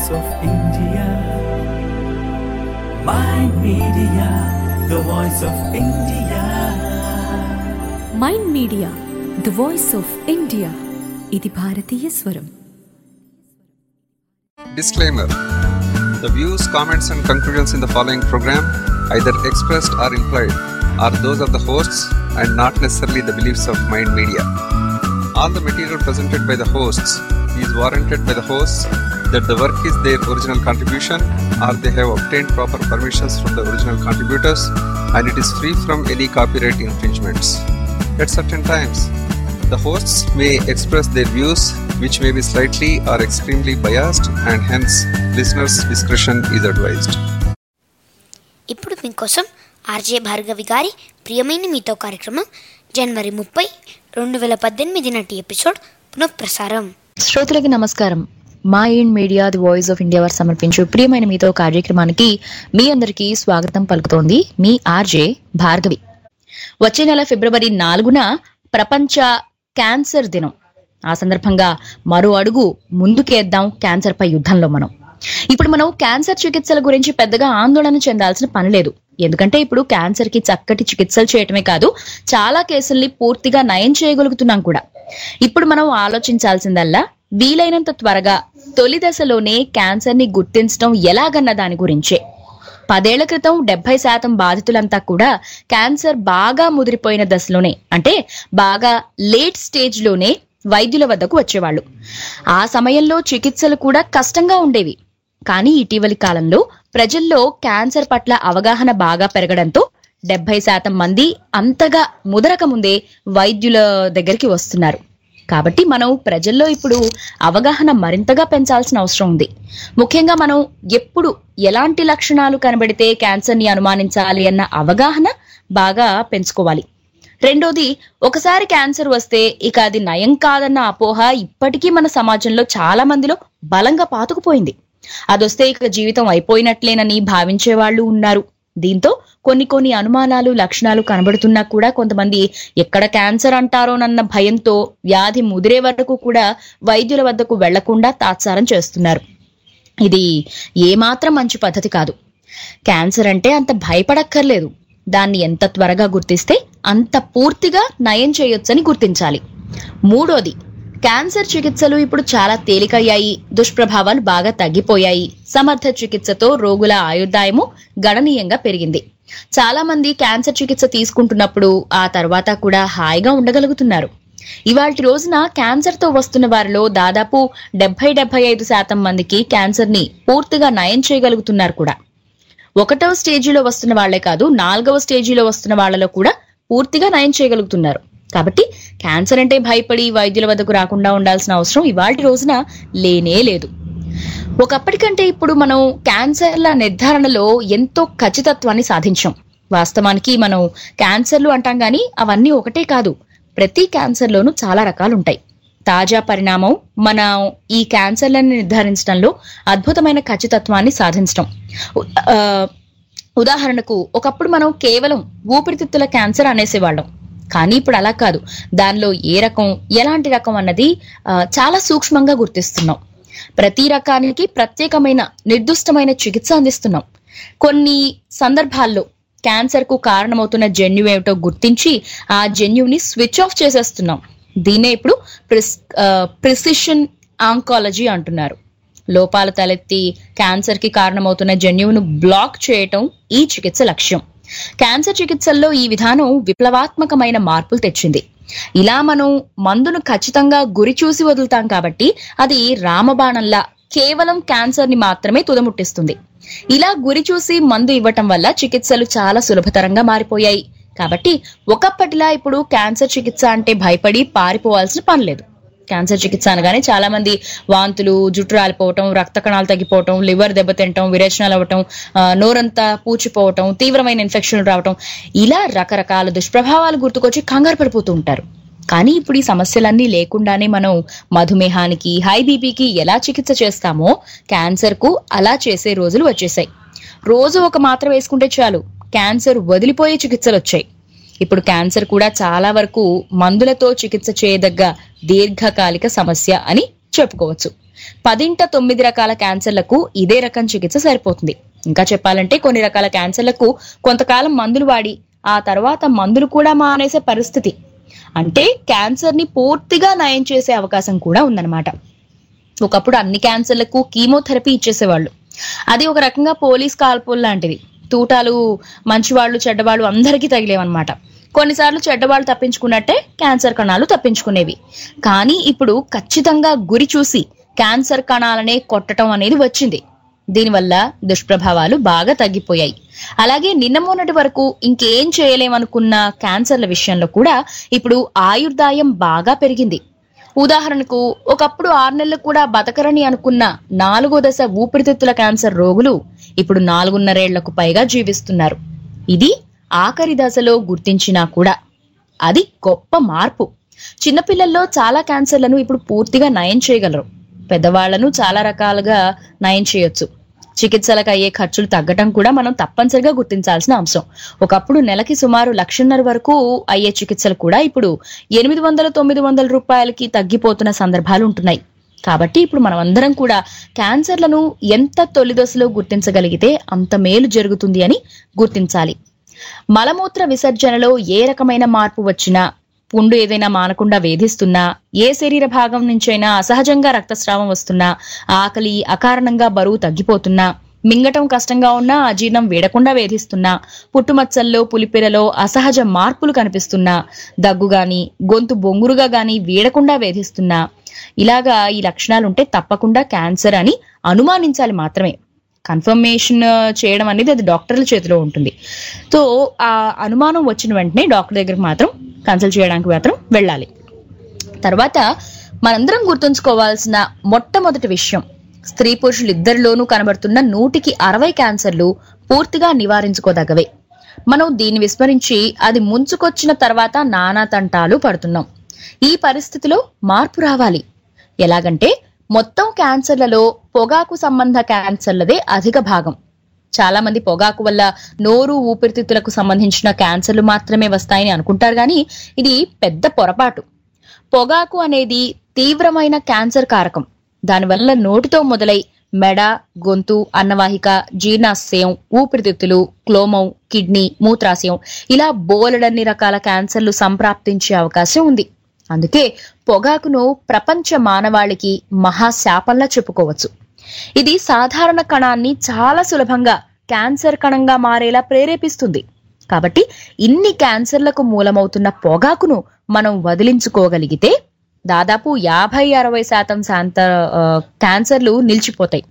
voice of India. Mind Media, the voice of India. Mind media the voice of India ఇది భారతీయ స్వరం Disclaimer The views, comments, and conclusions in the following program, either expressed or implied, are those of the hosts and not necessarily the beliefs of Mind Media. All the material presented by the hosts is warranted by the hosts that the work is their original contribution or they have obtained proper permissions from the original contributors and it is free from any copyright infringements. At certain times, the hosts may express their views, which may be slightly or extremely biased, and hence listeners' discretion is advised. ఇప్పుడు మీకోసం RJ Bhargavi గారి ప్రియమైన మీతో కార్యక్రమం జనవరి ముప్పై రెండు వేల పద్దెనిమిది నాటి ఎపిసోడ్ పునఃప్రసారం శ్రోతలకి నమస్కారం మా Ind media the voice of India వారు సమర్పించు ప్రియమైన మీతో కార్యక్రమానికి మీ అందరికీ స్వాగతం పలుకుతోంది మీ ఆర్జే భార్గవి వచ్చే నెల ఫిబ్రవరి నాలుగున ప్రపంచ క్యాన్సర్ దినం ఆ సందర్భంగా మరో అడుగు ముందుకేద్దాం క్యాన్సర్ పై యుద్ధంలో మనం ఇప్పుడు మనం క్యాన్సర్ చికిత్సల గురించి పెద్దగా ఆందోళన చెందాల్సిన పని లేదు ఎందుకంటే ఇప్పుడు క్యాన్సర్ కి చక్కటి చికిత్సలు చేయటమే కాదు చాలా కేసుల్ని పూర్తిగా నయం చేయగలుగుతున్నాం కూడా ఇప్పుడు మనం ఆలోచించాల్సిందల్లా వీలైనంత త్వరగా తొలి దశలోనే క్యాన్సర్ ని గుర్తించడం ఎలాగన్న దాని గురించే పదేళ్ల క్రితం డెబ్బై శాతం బాధితులంతా కూడా క్యాన్సర్ బాగా ముదిరిపోయిన దశలోనే అంటే బాగా లేట్ స్టేజ్ లోనే వైద్యుల వద్దకు వచ్చేవాళ్ళు ఆ సమయంలో చికిత్సలు కూడా కష్టంగా ఉండేవి కానీ ఇటీవలి కాలంలో ప్రజల్లో క్యాన్సర్ పట్ల అవగాహన బాగా పెరగడంతో డెబ్బై శాతం మంది అంతగా ముదరక ముందే వైద్యుల దగ్గరికి వస్తున్నారు కాబట్టి మనం ప్రజల్లో ఇప్పుడు అవగాహన మరింతగా పెంచాల్సిన అవసరం ఉంది ముఖ్యంగా మనం ఎప్పుడు ఎలాంటి లక్షణాలు కనబడితే క్యాన్సర్ ని అనుమానించాలి అన్న అవగాహన బాగా పెంచుకోవాలి రెండోది ఒకసారి క్యాన్సర్ వస్తే ఇక అది నయం కాదన్న అపోహ ఇప్పటికీ మన సమాజంలో చాలా మందిలో బలంగా పాతుకుపోయింది అదొస్తే ఇక జీవితం అయిపోయినట్లేనని భావించే వాళ్ళు ఉన్నారు దీంతో కొన్ని కొన్ని అనుమానాలు లక్షణాలు కనబడుతున్నా కూడా కొంతమంది ఎక్కడ క్యాన్సర్ అంటారోనన్న భయంతో వ్యాధి ముదిరే వరకు కూడా వైద్యుల వద్దకు వెళ్లకుండా తాత్సారం చేస్తున్నారు ఇది ఏమాత్రం మంచి పద్ధతి కాదు క్యాన్సర్ అంటే అంత భయపడక్కర్లేదు దాన్ని ఎంత త్వరగా గుర్తిస్తే అంత పూర్తిగా నయం చేయొచ్చని గుర్తించాలి మూడోది క్యాన్సర్ చికిత్సలు ఇప్పుడు చాలా తేలికయ్యాయి దుష్ప్రభావాలు బాగా తగ్గిపోయాయి సమర్థ చికిత్సతో రోగుల ఆయుర్దాయము గణనీయంగా పెరిగింది చాలా మంది క్యాన్సర్ చికిత్స తీసుకుంటున్నప్పుడు ఆ తర్వాత కూడా హాయిగా ఉండగలుగుతున్నారు ఇవాటి రోజున క్యాన్సర్ తో వస్తున్న వారిలో దాదాపు డెబ్బై డెబ్బై ఐదు శాతం మందికి క్యాన్సర్ ని పూర్తిగా నయం చేయగలుగుతున్నారు కూడా ఒకటవ స్టేజీలో వస్తున్న వాళ్లే కాదు నాలుగవ స్టేజీలో వస్తున్న వాళ్ళలో కూడా పూర్తిగా నయం చేయగలుగుతున్నారు కాబట్టి క్యాన్సర్ అంటే భయపడి వైద్యుల వద్దకు రాకుండా ఉండాల్సిన అవసరం ఇవాళ రోజున లేనే లేదు ఒకప్పటికంటే ఇప్పుడు మనం క్యాన్సర్ల నిర్ధారణలో ఎంతో ఖచ్చితత్వాన్ని సాధించాం వాస్తవానికి మనం క్యాన్సర్లు అంటాం గానీ అవన్నీ ఒకటే కాదు ప్రతి క్యాన్సర్లోనూ చాలా రకాలు ఉంటాయి తాజా పరిణామం మన ఈ క్యాన్సర్లను నిర్ధారించడంలో అద్భుతమైన ఖచ్చితత్వాన్ని సాధించడం ఉ- ఆ, ఉదాహరణకు ఒకప్పుడు మనం కేవలం ఊపిరితిత్తుల క్యాన్సర్ అనేసేవాళ్ళం కానీ ఇప్పుడు అలా కాదు దానిలో ఏ రకం ఎలాంటి రకం అన్నది ఆ, చాలా సూక్ష్మంగా గుర్తిస్తున్నాం ప్రతి రకానికి ప్రత్యేకమైన నిర్దిష్టమైన చికిత్స అందిస్తున్నాం కొన్ని సందర్భాల్లో క్యాన్సర్ కు కారణమవుతున్న జన్యు ఏమిటో గుర్తించి ఆ జన్యుని స్విచ్ ఆఫ్ చేసేస్తున్నాం దీన్నే ఇప్పుడు ప్రిసిషన్ ఆంకాలజీ అంటున్నారు లోపాలు తలెత్తి క్యాన్సర్ కి కారణమవుతున్న జన్యువును బ్లాక్ చేయటం ఈ చికిత్స లక్ష్యం క్యాన్సర్ చికిత్సల్లో ఈ విధానం విప్లవాత్మకమైన మార్పులు తెచ్చింది ఇలా మనం మందును ఖచ్చితంగా గురి చూసి వదులుతాం కాబట్టి అది రామబాణంలా కేవలం క్యాన్సర్ ని మాత్రమే తుదముట్టిస్తుంది ఇలా గురి చూసి మందు ఇవ్వటం వల్ల చికిత్సలు చాలా సులభతరంగా మారిపోయాయి కాబట్టి ఒకప్పటిలా ఇప్పుడు క్యాన్సర్ చికిత్స అంటే భయపడి పారిపోవాల్సిన పని లేదు క్యాన్సర్ చికిత్స అనగానే చాలా మంది వాంతులు జుట్టు రాలిపోవటం రక్త కణాలు తగ్గిపోవటం లివర్ దెబ్బతింటం విరేచనాలు అవ్వటం ఆ, నోరంతా పూచిపోవటం తీవ్రమైన ఇన్ఫెక్షన్లు రావటం ఇలా రకరకాల దుష్ప్రభావాలు గుర్తుకొచ్చి కంగారు పడిపోతూ ఉంటారు కానీ ఇప్పుడు ఈ సమస్యలన్నీ లేకుండానే మనం మధుమేహానికి హై బీపీకి ఎలా చికిత్స చేస్తామో క్యాన్సర్ కు అలా చేసే రోజులు వచ్చేసాయి రోజు ఒక మాత్ర వేసుకుంటే చాలు క్యాన్సర్ వదిలిపోయే చికిత్సలు వచ్చాయి ఇప్పుడు క్యాన్సర్ కూడా చాలా వరకు మందులతో చికిత్స చేయదగ్గ దీర్ఘకాలిక సమస్య అని చెప్పుకోవచ్చు పదింట తొమ్మిది రకాల క్యాన్సర్లకు ఇదే రకం చికిత్స సరిపోతుంది ఇంకా చెప్పాలంటే కొన్ని రకాల క్యాన్సర్లకు కొంతకాలం మందులు వాడి ఆ తర్వాత మందులు కూడా మానేసే పరిస్థితి అంటే క్యాన్సర్ ని పూర్తిగా నయం చేసే అవకాశం కూడా ఉందన్నమాట ఒకప్పుడు అన్ని క్యాన్సర్లకు కీమోథెరపీ ఇచ్చేసేవాళ్ళు అది ఒక రకంగా పోలీస్ కాల్పుల్ లాంటిది తూటాలు మంచివాళ్ళు చెడ్డవాళ్ళు అందరికీ తగిలేవన్నమాట కొన్నిసార్లు చెడ్డవాళ్ళు తప్పించుకున్నట్టే క్యాన్సర్ కణాలు తప్పించుకునేవి కానీ ఇప్పుడు ఖచ్చితంగా గురి చూసి క్యాన్సర్ కణాలనే కొట్టడం అనేది వచ్చింది దీనివల్ల దుష్ప్రభావాలు బాగా తగ్గిపోయాయి అలాగే నిన్న మొన్నటి వరకు ఇంకేం చేయలేమనుకున్న క్యాన్సర్ల విషయంలో కూడా ఇప్పుడు ఆయుర్దాయం బాగా పెరిగింది ఉదాహరణకు ఒకప్పుడు ఆరు నెలలు కూడా బతకరని అనుకున్న నాలుగో దశ ఊపిరితిత్తుల క్యాన్సర్ రోగులు ఇప్పుడు నాలుగున్నరేళ్లకు పైగా జీవిస్తున్నారు ఇది ఆఖరి దశలో గుర్తించినా కూడా అది గొప్ప మార్పు చిన్నపిల్లల్లో చాలా క్యాన్సర్లను ఇప్పుడు పూర్తిగా నయం చేయగలరు పెద్దవాళ్లను చాలా రకాలుగా నయం చేయొచ్చు చికిత్సలకు అయ్యే ఖర్చులు తగ్గటం కూడా మనం తప్పనిసరిగా గుర్తించాల్సిన అంశం ఒకప్పుడు నెలకి సుమారు లక్షన్నర వరకు అయ్యే చికిత్సలు కూడా ఇప్పుడు ఎనిమిది వందల తొమ్మిది వందల రూపాయలకి తగ్గిపోతున్న సందర్భాలు ఉంటున్నాయి కాబట్టి ఇప్పుడు మనం అందరం కూడా క్యాన్సర్లను ఎంత తొలి దశలో గుర్తించగలిగితే అంత మేలు జరుగుతుంది అని గుర్తించాలి మలమూత్ర విసర్జనలో ఏ రకమైన మార్పు వచ్చినా పుండు ఏదైనా మానకుండా వేధిస్తున్నా ఏ శరీర భాగం నుంచైనా అసహజంగా రక్తస్రావం వస్తున్నా ఆకలి అకారణంగా బరువు తగ్గిపోతున్నా మింగటం కష్టంగా ఉన్నా అజీర్ణం వేడకుండా వేధిస్తున్నా పుట్టుమచ్చల్లో పులిపిరలో అసహజ మార్పులు కనిపిస్తున్నా దగ్గు గాని గొంతు బొంగురుగా గాని వేడకుండా వేధిస్తున్నా ఇలాగా ఈ లక్షణాలుంటే తప్పకుండా క్యాన్సర్ అని అనుమానించాలి మాత్రమే కన్ఫర్మేషన్ చేయడం అనేది అది డాక్టర్ల చేతిలో ఉంటుంది సో ఆ అనుమానం వచ్చిన వెంటనే డాక్టర్ దగ్గరికి మాత్రం కన్సల్ట్ చేయడానికి మాత్రం వెళ్ళాలి తర్వాత మనందరం గుర్తుంచుకోవాల్సిన మొట్టమొదటి విషయం స్త్రీ పురుషులు ఇద్దరిలోనూ కనబడుతున్న నూటికి అరవై క్యాన్సర్లు పూర్తిగా నివారించుకోదగవే మనం దీన్ని విస్మరించి అది ముంచుకొచ్చిన తర్వాత నానా తంటాలు పడుతున్నాం ఈ పరిస్థితిలో మార్పు రావాలి ఎలాగంటే మొత్తం క్యాన్సర్లలో పొగాకు సంబంధ క్యాన్సర్లదే అధిక భాగం చాలా మంది పొగాకు వల్ల నోరు ఊపిరితిత్తులకు సంబంధించిన క్యాన్సర్లు మాత్రమే వస్తాయని అనుకుంటారు కానీ ఇది పెద్ద పొరపాటు పొగాకు అనేది తీవ్రమైన క్యాన్సర్ కారకం దానివల్ల నోటితో మొదలై మెడ గొంతు అన్నవాహిక జీర్ణాశయం ఊపిరితిత్తులు క్లోమం కిడ్నీ మూత్రాశయం ఇలా బోలెడన్ని రకాల క్యాన్సర్లు సంప్రాప్తించే అవకాశం ఉంది అందుకే పొగాకును ప్రపంచ మానవాళికి మహాశాపంలా చెప్పుకోవచ్చు ఇది సాధారణ కణాన్ని చాలా సులభంగా క్యాన్సర్ కణంగా మారేలా ప్రేరేపిస్తుంది కాబట్టి ఇన్ని క్యాన్సర్లకు మూలమవుతున్న పొగాకును మనం వదిలించుకోగలిగితే దాదాపు యాభై అరవై శాతం శాంత ఆ, క్యాన్సర్లు నిలిచిపోతాయి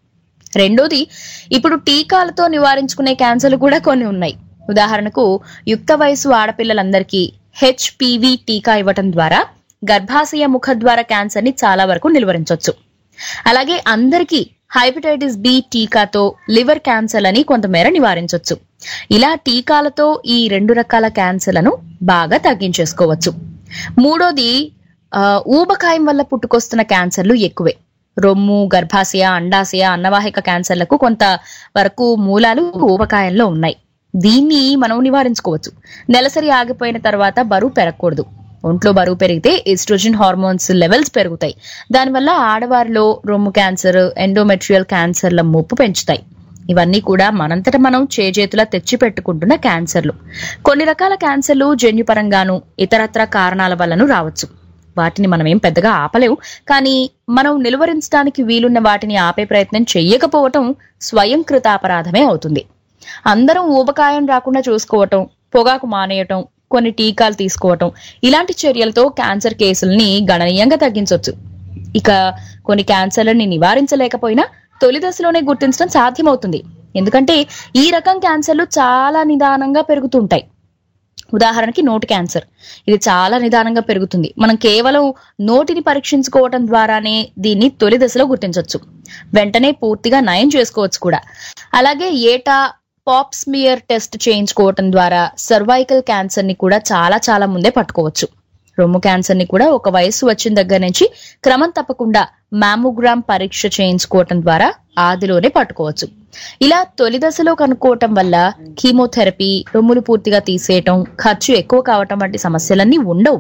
రెండోది ఇప్పుడు టీకాలతో నివారించుకునే క్యాన్సర్లు కూడా కొన్ని ఉన్నాయి ఉదాహరణకు యుక్త వయసు ఆడపిల్లలందరికీ హెచ్పివి టీకా ఇవ్వటం ద్వారా గర్భాశయ ముఖద్వార క్యాన్సర్ ని చాలా వరకు నిలువరించవచ్చు అలాగే అందరికీ హైపటైటిస్ బి టీకాతో లివర్ క్యాన్సర్ అని కొంతమేర నివారించవచ్చు ఇలా టీకాలతో ఈ రెండు రకాల క్యాన్సర్లను బాగా తగ్గించేసుకోవచ్చు మూడోది ఆ, ఊబకాయం వల్ల పుట్టుకొస్తున్న క్యాన్సర్లు ఎక్కువే రొమ్ము గర్భాశయ అండాశయ అన్నవాహిక క్యాన్సర్లకు కొంత వరకు మూలాలు ఊబకాయంలో ఉన్నాయి దీన్ని మనం నివారించుకోవచ్చు నెలసరి ఆగిపోయిన తర్వాత బరువు పెరగకూడదు ఒంట్లో బరువు పెరిగితే ఎస్ట్రోజన్ హార్మోన్స్ లెవెల్స్ పెరుగుతాయి దానివల్ల ఆడవారిలో రొమ్ము క్యాన్సర్ ఎండోమెట్రియల్ క్యాన్సర్ల ముప్పు పెంచుతాయి ఇవన్నీ కూడా మనంతట మనం చేజేతులా తెచ్చి పెట్టుకుంటున్న క్యాన్సర్లు కొన్ని రకాల క్యాన్సర్లు జన్యుపరంగాను ఇతరత్ర కారణాల వల్లను రావచ్చు వాటిని మనం ఏం పెద్దగా ఆపలేవు కానీ మనం నిలువరించడానికి వీలున్న వాటిని ఆపే ప్రయత్నం చెయ్యకపోవటం స్వయం కృతాపరాధమే అవుతుంది అందరం ఊబకాయం రాకుండా చూసుకోవటం పొగాకు మానేయటం కొన్ని టీకాలు తీసుకోవటం ఇలాంటి చర్యలతో క్యాన్సర్ కేసుల్ని గణనీయంగా తగ్గించవచ్చు ఇక కొన్ని క్యాన్సర్లని నివారించలేకపోయినా తొలి దశలోనే గుర్తించడం సాధ్యమవుతుంది ఎందుకంటే ఈ రకం క్యాన్సర్లు చాలా నిదానంగా పెరుగుతుంటాయి ఉదాహరణకి నోటి క్యాన్సర్ ఇది చాలా నిదానంగా పెరుగుతుంది మనం కేవలం నోటిని పరీక్షించుకోవటం ద్వారానే దీన్ని తొలి దశలో గుర్తించవచ్చు వెంటనే పూర్తిగా నయం చేసుకోవచ్చు కూడా అలాగే ఏటా పాప్ స్మియర్ టెస్ట్ చేయించుకోవటం ద్వారా సర్వైకల్ క్యాన్సర్ ని కూడా చాలా చాలా ముందే పట్టుకోవచ్చు రొమ్ము క్యాన్సర్ ని కూడా ఒక వయస్సు వచ్చిన దగ్గర నుంచి క్రమం తప్పకుండా మామోగ్రామ్ పరీక్ష చేయించుకోవటం ద్వారా ఆదిలోనే పట్టుకోవచ్చు ఇలా తొలి దశలో కనుక్కోవటం వల్ల కీమోథెరపీ రొమ్ములు పూర్తిగా తీసేయటం ఖర్చు ఎక్కువ కావటం వంటి సమస్యలన్నీ ఉండవు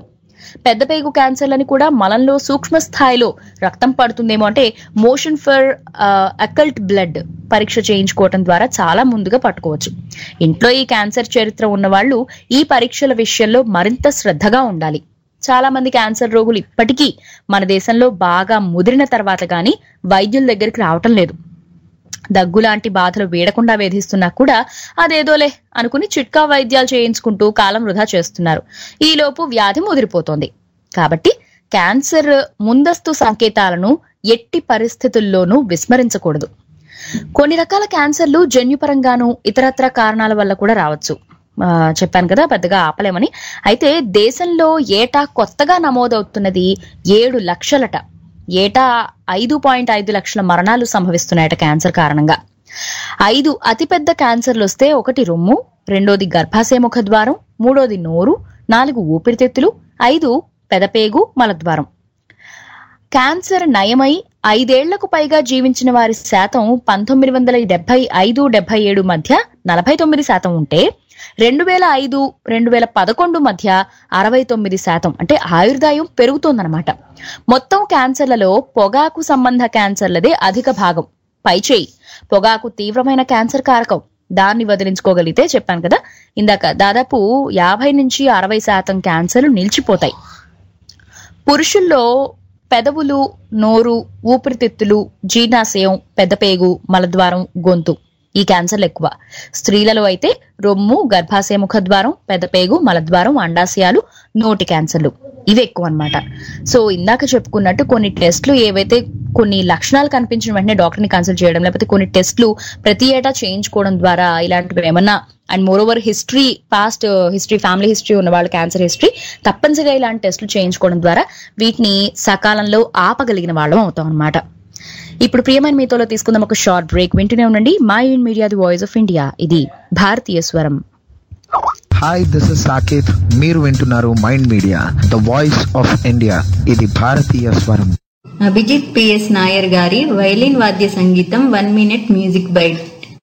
పెద్ద పేగు క్యాన్సర్లని కూడా మలంలో సూక్ష్మ స్థాయిలో రక్తం పడుతుందేమో అంటే మోషన్ ఫర్ అకల్ట్ బ్లడ్ పరీక్ష చేయించుకోవటం ద్వారా చాలా ముందుగా పట్టుకోవచ్చు ఇంట్లో ఈ క్యాన్సర్ చరిత్ర ఉన్న వాళ్ళు ఈ పరీక్షల విషయంలో మరింత శ్రద్ధగా ఉండాలి చాలా మంది క్యాన్సర్ రోగులు ఇప్పటికీ మన దేశంలో బాగా ముదిరిన తర్వాత గాని వైద్యుల దగ్గరికి రావటం లేదు దగ్గు లాంటి బాధలు వేడకుండా వేధిస్తున్నా కూడా అదేదోలే అనుకుని చిట్కా వైద్యాలు చేయించుకుంటూ కాలం వృధా చేస్తున్నారు ఈలోపు వ్యాధి ముదిరిపోతోంది కాబట్టి క్యాన్సర్ ముందస్తు సంకేతాలను ఎట్టి పరిస్థితుల్లోనూ విస్మరించకూడదు కొన్ని రకాల క్యాన్సర్లు జన్యుపరంగాను ఇతరత్ర కారణాల వల్ల కూడా రావచ్చు ఆ, చెప్పాను కదా పెద్దగా ఆపలేమని అయితే దేశంలో ఏటా కొత్తగా నమోదవుతున్నది ఏడు లక్షలట ఏటా ఐదు పాయింట్ ఐదు లక్షల మరణాలు సంభవిస్తున్నాయట క్యాన్సర్ కారణంగా ఐదు అతిపెద్ద క్యాన్సర్లు వస్తే ఒకటి రొమ్ము రెండోది గర్భాశయ ముఖద్వారం మూడోది నోరు నాలుగు ఊపిరితిత్తులు ఐదు పెదపేగు మలద్వారం క్యాన్సర్ నయమై ఐదేళ్లకు పైగా జీవించిన వారి శాతం పంతొమ్మిది వందల డెబ్బై ఐదు డెబ్బై ఏడు మధ్య నలభై తొమ్మిది శాతం ఉంటే రెండు వేల ఐదు రెండు వేల పదకొండు మధ్య అరవై తొమ్మిది శాతం అంటే ఆయుర్దాయం పెరుగుతోందన్నమాట మొత్తం క్యాన్సర్లలో పొగాకు సంబంధ క్యాన్సర్లదే అధిక భాగం పైచేయి పొగాకు తీవ్రమైన క్యాన్సర్ కారకం దాన్ని వదిలించుకోగలిగితే చెప్పాను కదా ఇందాక దాదాపు యాభై నుంచి అరవై శాతం క్యాన్సర్లు నిలిచిపోతాయి పురుషుల్లో పెదవులు నోరు ఊపిరితిత్తులు జీర్ణాశయం పెద్దపేగు మలద్వారం గొంతు ఈ క్యాన్సర్లు ఎక్కువ స్త్రీలలో అయితే రొమ్ము గర్భాశయ ముఖద్వారం పెద్దపేగు మలద్వారం అండాశయాలు నోటి క్యాన్సర్లు ఇవి ఎక్కువ అన్నమాట సో ఇందాక చెప్పుకున్నట్టు కొన్ని టెస్ట్లు ఏవైతే కొన్ని లక్షణాలు కనిపించిన వెంటనే డాక్టర్ని కన్సల్ట్ చేయడం లేకపోతే కొన్ని టెస్ట్లు ప్రతి ఏటా చేయించుకోవడం ద్వారా ఇలాంటివి ఏమన్నా and moreover history past history family history ఉన్న వాళ్ళ క్యాన్సర్ హిస్టరీ తప్పనిసరిగా ఇలాంటి టెస్టులు చేయించుకోవడం ద్వారా వీటిని సకాలంలో ఆపగలిగిన వాళ్ళం అవుతాం అనమాట ఇప్పుడు ప్రియమైన మీతోలో తీసుకుందాం ఒక షార్ట్ బ్రేక్ వింటూనే ఉండండి my Ind media the voice of India ఇది భారతీయ స్వరం హాయ్ దిస్ ఇస్ సాకేత్ మీరు వింటున్నారు mind media the voice of India ఇది భారతీయ స్వరం అభిజిత్ పిఎస్ నాయర్ గారి వైలిన్ వాద్య సంగీతం వన్ మినిట్ మ్యూజిక్ బైట్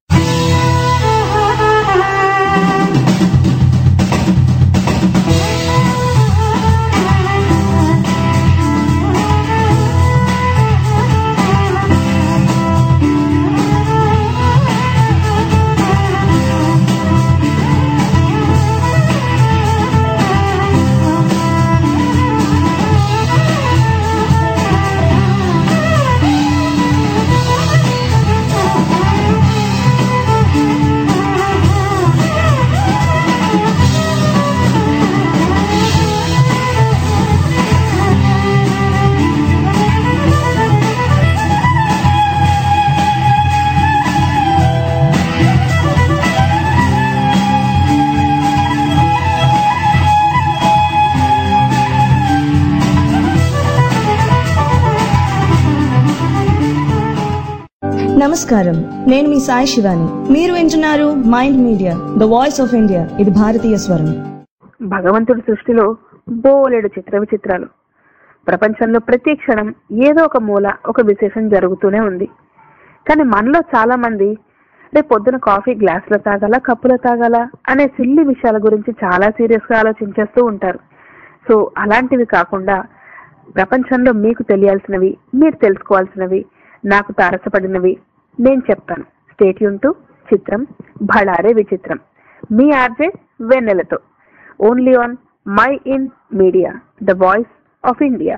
నమస్కారం నేను మీ సాయి శివాని మీరు వింటున్నారు mind media the voice of India ఇది భారతీయ స్వరం భగవంతుడి సృష్టిలో బోలెడు చిత్ర విచిత్రాలు ప్రపంచంలో ప్రతి క్షణం ఏదో ఒక మూల ఒక విశేషం జరుగుతూనే ఉంది కానీ మనలో చాలా మంది రేపు పొద్దున కాఫీ గ్లాసులో తాగాల కప్పులో తాగాల అనే సిల్లి విషయాల గురించి చాలా సీరియస్ గా ఆలోచించేస్తూ ఉంటారు సో అలాంటివి కాకుండా ప్రపంచంలో మీకు తెలియాల్సినవి మీరు తెలుసుకోవాల్సినవి నాకు తారసపడినవి నేను చెప్తాను స్టేట్ టు చిత్రం భళారే విచిత్రం మీ ఆర్జే వెన్నెలతో only on my in media the voice of India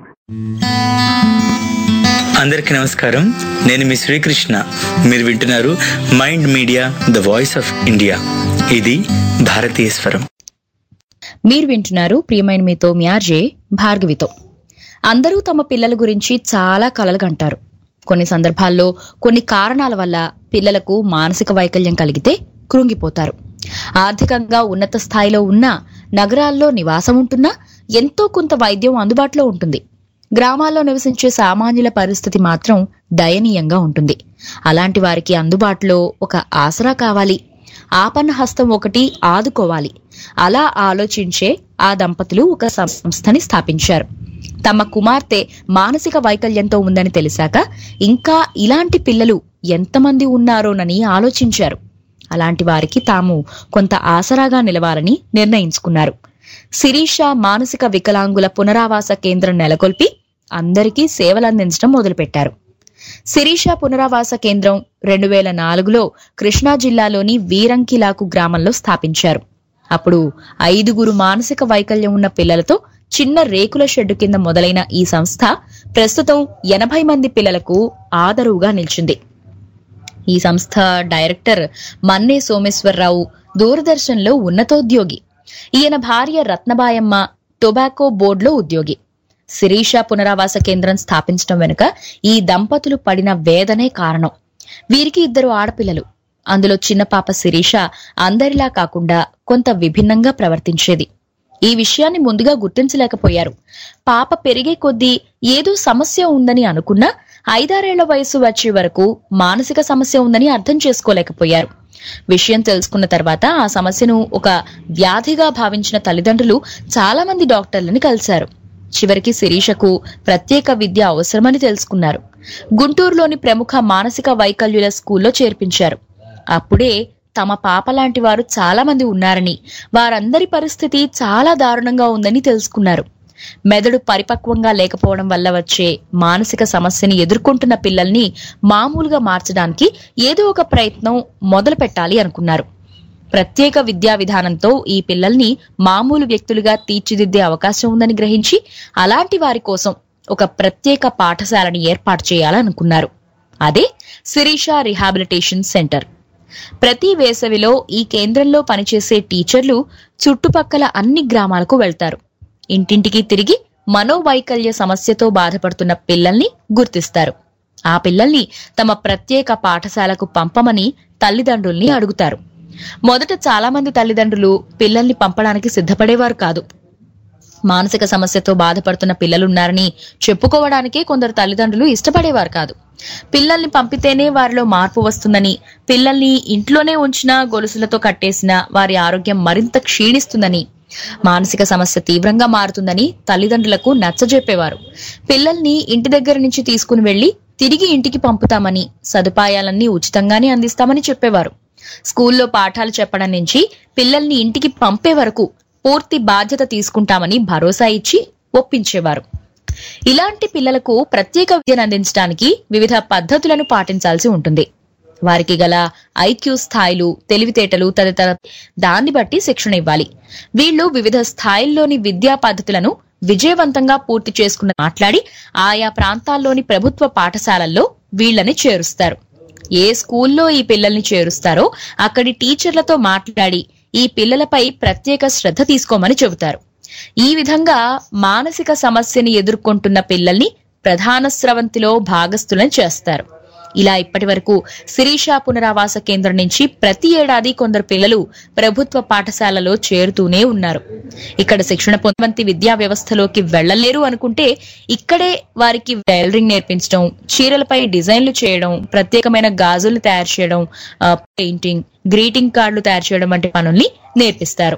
అందరికీ నమస్కారం నేను మీ శ్రీకృష్ణ మీరు వింటున్నారు mind media the voice of India ఇది భారతీయ స్వరం మీరు వింటున్నారు ప్రియమైన మీతో మీ ఆర్జే భార్గవితో అందరూ తమ పిల్లల గురించి చాలా కలలు కంటారు కొన్ని సందర్భాల్లో కొన్ని కారణాల వల్ల పిల్లలకు మానసిక వైకల్యం కలిగితే కృంగిపోతారు ఆర్థికంగా ఉన్నత స్థాయిలో ఉన్న నగరాల్లో నివాసం ఉంటున్నా ఎంతో కొంత వైద్యం అందుబాటులో ఉంటుంది గ్రామాల్లో నివసించే సామాన్యుల పరిస్థితి మాత్రం దయనీయంగా ఉంటుంది అలాంటి వారికి అందుబాటులో ఒక ఆసరా కావాలి ఆపన్న హస్తం ఒకటి ఆదుకోవాలి అలా ఆలోచించే ఆ దంపతులు ఒక సంస్థని స్థాపించారు తమ కుమార్తె మానసిక వైకల్యంతో ఉందని తెలిసాక ఇంకా ఇలాంటి పిల్లలు ఎంతమంది ఉన్నారోనని ఆలోచించారు అలాంటి వారికి తాము కొంత ఆసరాగా నిలవాలని నిర్ణయించుకున్నారు శిరీష మానసిక వికలాంగుల పునరావాస కేంద్రం నెలకొల్పి అందరికీ సేవలందించడం మొదలుపెట్టారు శిరీష పునరావాస కేంద్రం రెండు వేల నాలుగులో కృష్ణా జిల్లాలోని వీరంకిలాకు గ్రామంలో స్థాపించారు అప్పుడు ఐదుగురు మానసిక వైకల్యం ఉన్న పిల్లలతో చిన్న రేకుల షెడ్డు కింద మొదలైన ఈ సంస్థ ప్రస్తుతం ఎనభై మంది పిల్లలకు ఆదరువుగా నిలిచింది ఈ సంస్థ డైరెక్టర్ మన్నే సోమేశ్వరరావు దూరదర్శన్లో ఉన్నతోద్యోగి ఈయన భార్య రత్నబాయమ్మ టొబాకో బోర్డులో ఉద్యోగి శిరీష పునరావాస కేంద్రం స్థాపించడం వెనుక ఈ దంపతులు పడిన వేదనే కారణం వీరికి ఇద్దరు ఆడపిల్లలు అందులో చిన్న పాప శిరీష అందరిలా కాకుండా కొంత విభిన్నంగా ప్రవర్తించేది ఈ విషయాన్ని ముందుగా గుర్తించలేకపోయారు పాప పెరిగే కొద్దీ ఏదో సమస్య ఉందని అనుకున్నా ఐదారేళ్ల వయసు వచ్చే వరకు మానసిక సమస్య ఉందని అర్థం చేసుకోలేకపోయారు విషయం తెలుసుకున్న తర్వాత ఆ సమస్యను ఒక వ్యాధిగా భావించిన తల్లిదండ్రులు చాలా మంది డాక్టర్లని కలిశారు చివరికి శిరీషకు ప్రత్యేక విద్య అవసరమని తెలుసుకున్నారు గుంటూరులోని ప్రముఖ మానసిక వైకల్యుల స్కూల్లో చేర్పించారు అప్పుడే తమ పాప లాంటి వారు చాలా మంది ఉన్నారని వారందరి పరిస్థితి చాలా దారుణంగా ఉందని తెలుసుకున్నారు మెదడు పరిపక్వంగా లేకపోవడం వల్ల వచ్చే మానసిక సమస్యని ఎదుర్కొంటున్న పిల్లల్ని మామూలుగా మార్చడానికి ఏదో ఒక ప్రయత్నం మొదలు పెట్టాలి అనుకున్నారు ప్రత్యేక విద్యా విధానంతో ఈ పిల్లల్ని మామూలు వ్యక్తులుగా తీర్చిదిద్దే అవకాశం ఉందని గ్రహించి అలాంటి వారి కోసం ఒక ప్రత్యేక పాఠశాలని ఏర్పాటు చేయాలనుకున్నారు అదే శిరీష రిహాబిలిటేషన్ సెంటర్ ప్రతి వేసవిలో ఈ కేంద్రంలో పనిచేసే టీచర్లు చుట్టుపక్కల అన్ని గ్రామాలకు వెళ్తారు ఇంటింటికి తిరిగి మనోవైకల్య సమస్యతో బాధపడుతున్న పిల్లల్ని గుర్తిస్తారు ఆ పిల్లల్ని తమ ప్రత్యేక పాఠశాలకు పంపమని తల్లిదండ్రుల్ని అడుగుతారు మొదట చాలా మంది తల్లిదండ్రులు పిల్లల్ని పంపడానికి సిద్ధపడేవారు కాదు మానసిక సమస్యతో బాధపడుతున్న పిల్లలున్నారని చెప్పుకోవడానికే కొందరు తల్లిదండ్రులు ఇష్టపడేవారు కాదు పిల్లల్ని పంపితేనే వారిలో మార్పు వస్తుందని పిల్లల్ని ఇంట్లోనే ఉంచినా గొలుసులతో కట్టేసినా వారి ఆరోగ్యం మరింత క్షీణిస్తుందని మానసిక సమస్య తీవ్రంగా మారుతుందని తల్లిదండ్రులకు నచ్చజెప్పేవారు పిల్లల్ని ఇంటి దగ్గర నుంచి తీసుకుని వెళ్లి తిరిగి ఇంటికి పంపుతామని సదుపాయాలన్నీ ఉచితంగానే అందిస్తామని చెప్పేవారు స్కూల్లో పాఠాలు చెప్పడం నుంచి పిల్లల్ని ఇంటికి పంపే వరకు పూర్తి బాధ్యత తీసుకుంటామని భరోసా ఇచ్చి ఒప్పించేవారు ఇలాంటి పిల్లలకు ప్రత్యేక విద్యను అందించడానికి వివిధ పద్ధతులను పాటించాల్సి ఉంటుంది వారికి గల ఐక్యూ స్థాయిలు తెలివితేటలు తదితర దాన్ని బట్టి శిక్షణ ఇవ్వాలి వీళ్ళు వివిధ స్థాయిల్లోని విద్యా పద్ధతులను విజయవంతంగా పూర్తి చేసుకున్న మాట్లాడి ఆయా ప్రాంతాల్లోని ప్రభుత్వ పాఠశాలల్లో వీళ్ళని చేరుస్తారు ఏ స్కూల్లో ఈ పిల్లల్ని చేరుస్తారో అక్కడి టీచర్లతో మాట్లాడి ఈ పిల్లలపై ప్రత్యేక శ్రద్ధ తీసుకోమని చెబుతారు ఈ విధంగా మానసిక సమస్యని ఎదుర్కొంటున్న పిల్లల్ని ప్రధాన స్రవంతిలో భాగస్థులను చేస్తారు ఇలా ఇప్పటి వరకు శిరీష పునరావాస కేంద్రం నుంచి ప్రతి ఏడాది కొందరు పిల్లలు ప్రభుత్వ పాఠశాలలో చేరుతూనే ఉన్నారు ఇక్కడ శిక్షణ పొందవంతి విద్యా వ్యవస్థలోకి వెళ్లలేరు అనుకుంటే ఇక్కడే వారికి టైలరింగ్ నేర్పించడం చీరలపై డిజైన్లు చేయడం ప్రత్యేకమైన గాజులు తయారు చేయడం ఆ, పెయింటింగ్ గ్రీటింగ్ కార్డులు తయారు చేయడం వంటి పనుల్ని నేర్పిస్తారు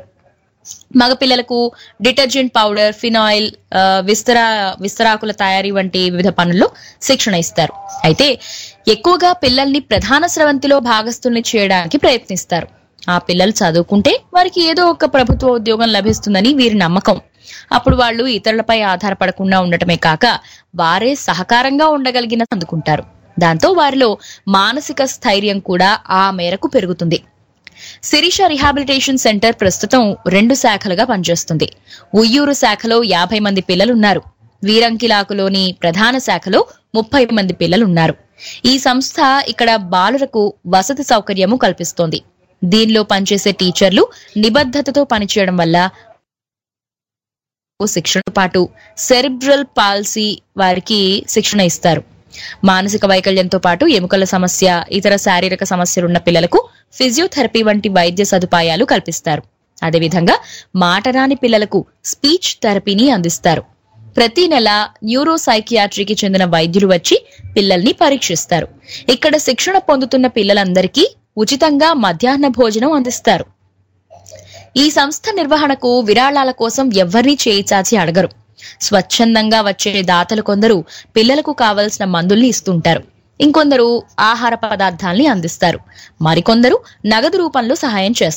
మగపిల్లలకు డిటర్జెంట్ పౌడర్ ఫినాయిల్ ఆ, విస్తరా విస్తరాకుల తయారీ వంటి వివిధ పనుల్లో శిక్షణ ఇస్తారు అయితే ఎక్కువగా పిల్లల్ని ప్రధాన స్రవంతిలో భాగస్తుల్ని చేయడానికి ప్రయత్నిస్తారు ఆ పిల్లలు చదువుకుంటే వారికి ఏదో ఒక ప్రభుత్వ ఉద్యోగం లభిస్తుందని వీరి నమ్మకం అప్పుడు వాళ్ళు ఇతరులపై ఆధారపడకుండా ఉండటమే కాక వారే సహకారంగా ఉండగలిగిన అందుకుంటారు దాంతో వారిలో మానసిక స్థైర్యం కూడా ఆ మేరకు పెరుగుతుంది శిరీష రిహాబిలిటేషన్ సెంటర్ ప్రస్తుతం రెండు శాఖలుగా పనిచేస్తుంది ఉయ్యూరు శాఖలో యాభై మంది పిల్లలున్నారు వీరంకిలాకులోని ప్రధాన శాఖలో ముప్పై మంది పిల్లలున్నారు ఈ సంస్థ ఇక్కడ బాలురకు వసతి సౌకర్యము కల్పిస్తోంది దీనిలో పనిచేసే టీచర్లు నిబద్ధతతో పనిచేయడం వల్ల శిక్షణతో పాటు సెరిబ్రల్ పాల్సీ వారికి శిక్షణ ఇస్తారు మానసిక వైకల్యంతో పాటు ఎముకల సమస్య ఇతర శారీరక సమస్యలున్న పిల్లలకు ఫిజియోథెరపీ వంటి వైద్య సదుపాయాలు కల్పిస్తారు అదేవిధంగా మాటరాని పిల్లలకు స్పీచ్ థెరపీని అందిస్తారు ప్రతి నెల న్యూరో సైకియాట్రీకి చెందిన వైద్యులు వచ్చి పిల్లల్ని పరీక్షిస్తారు ఇక్కడ శిక్షణ పొందుతున్న పిల్లలందరికీ ఉచితంగా మధ్యాహ్న భోజనం అందిస్తారు ఈ సంస్థ నిర్వహణకు విరాళాల కోసం ఎవ్వరినీ చేయి చాచి అడగరు స్వచ్ఛందంగా వచ్చే దాతలు కొందరు పిల్లలకు కావలసిన మందుల్ని ఇస్తుంటారు ఇంకొందరు ఆహార పదార్థాల్ని అందిస్తారు మరికొందరు నగదు రూపంలో సహాయం చేస్తారు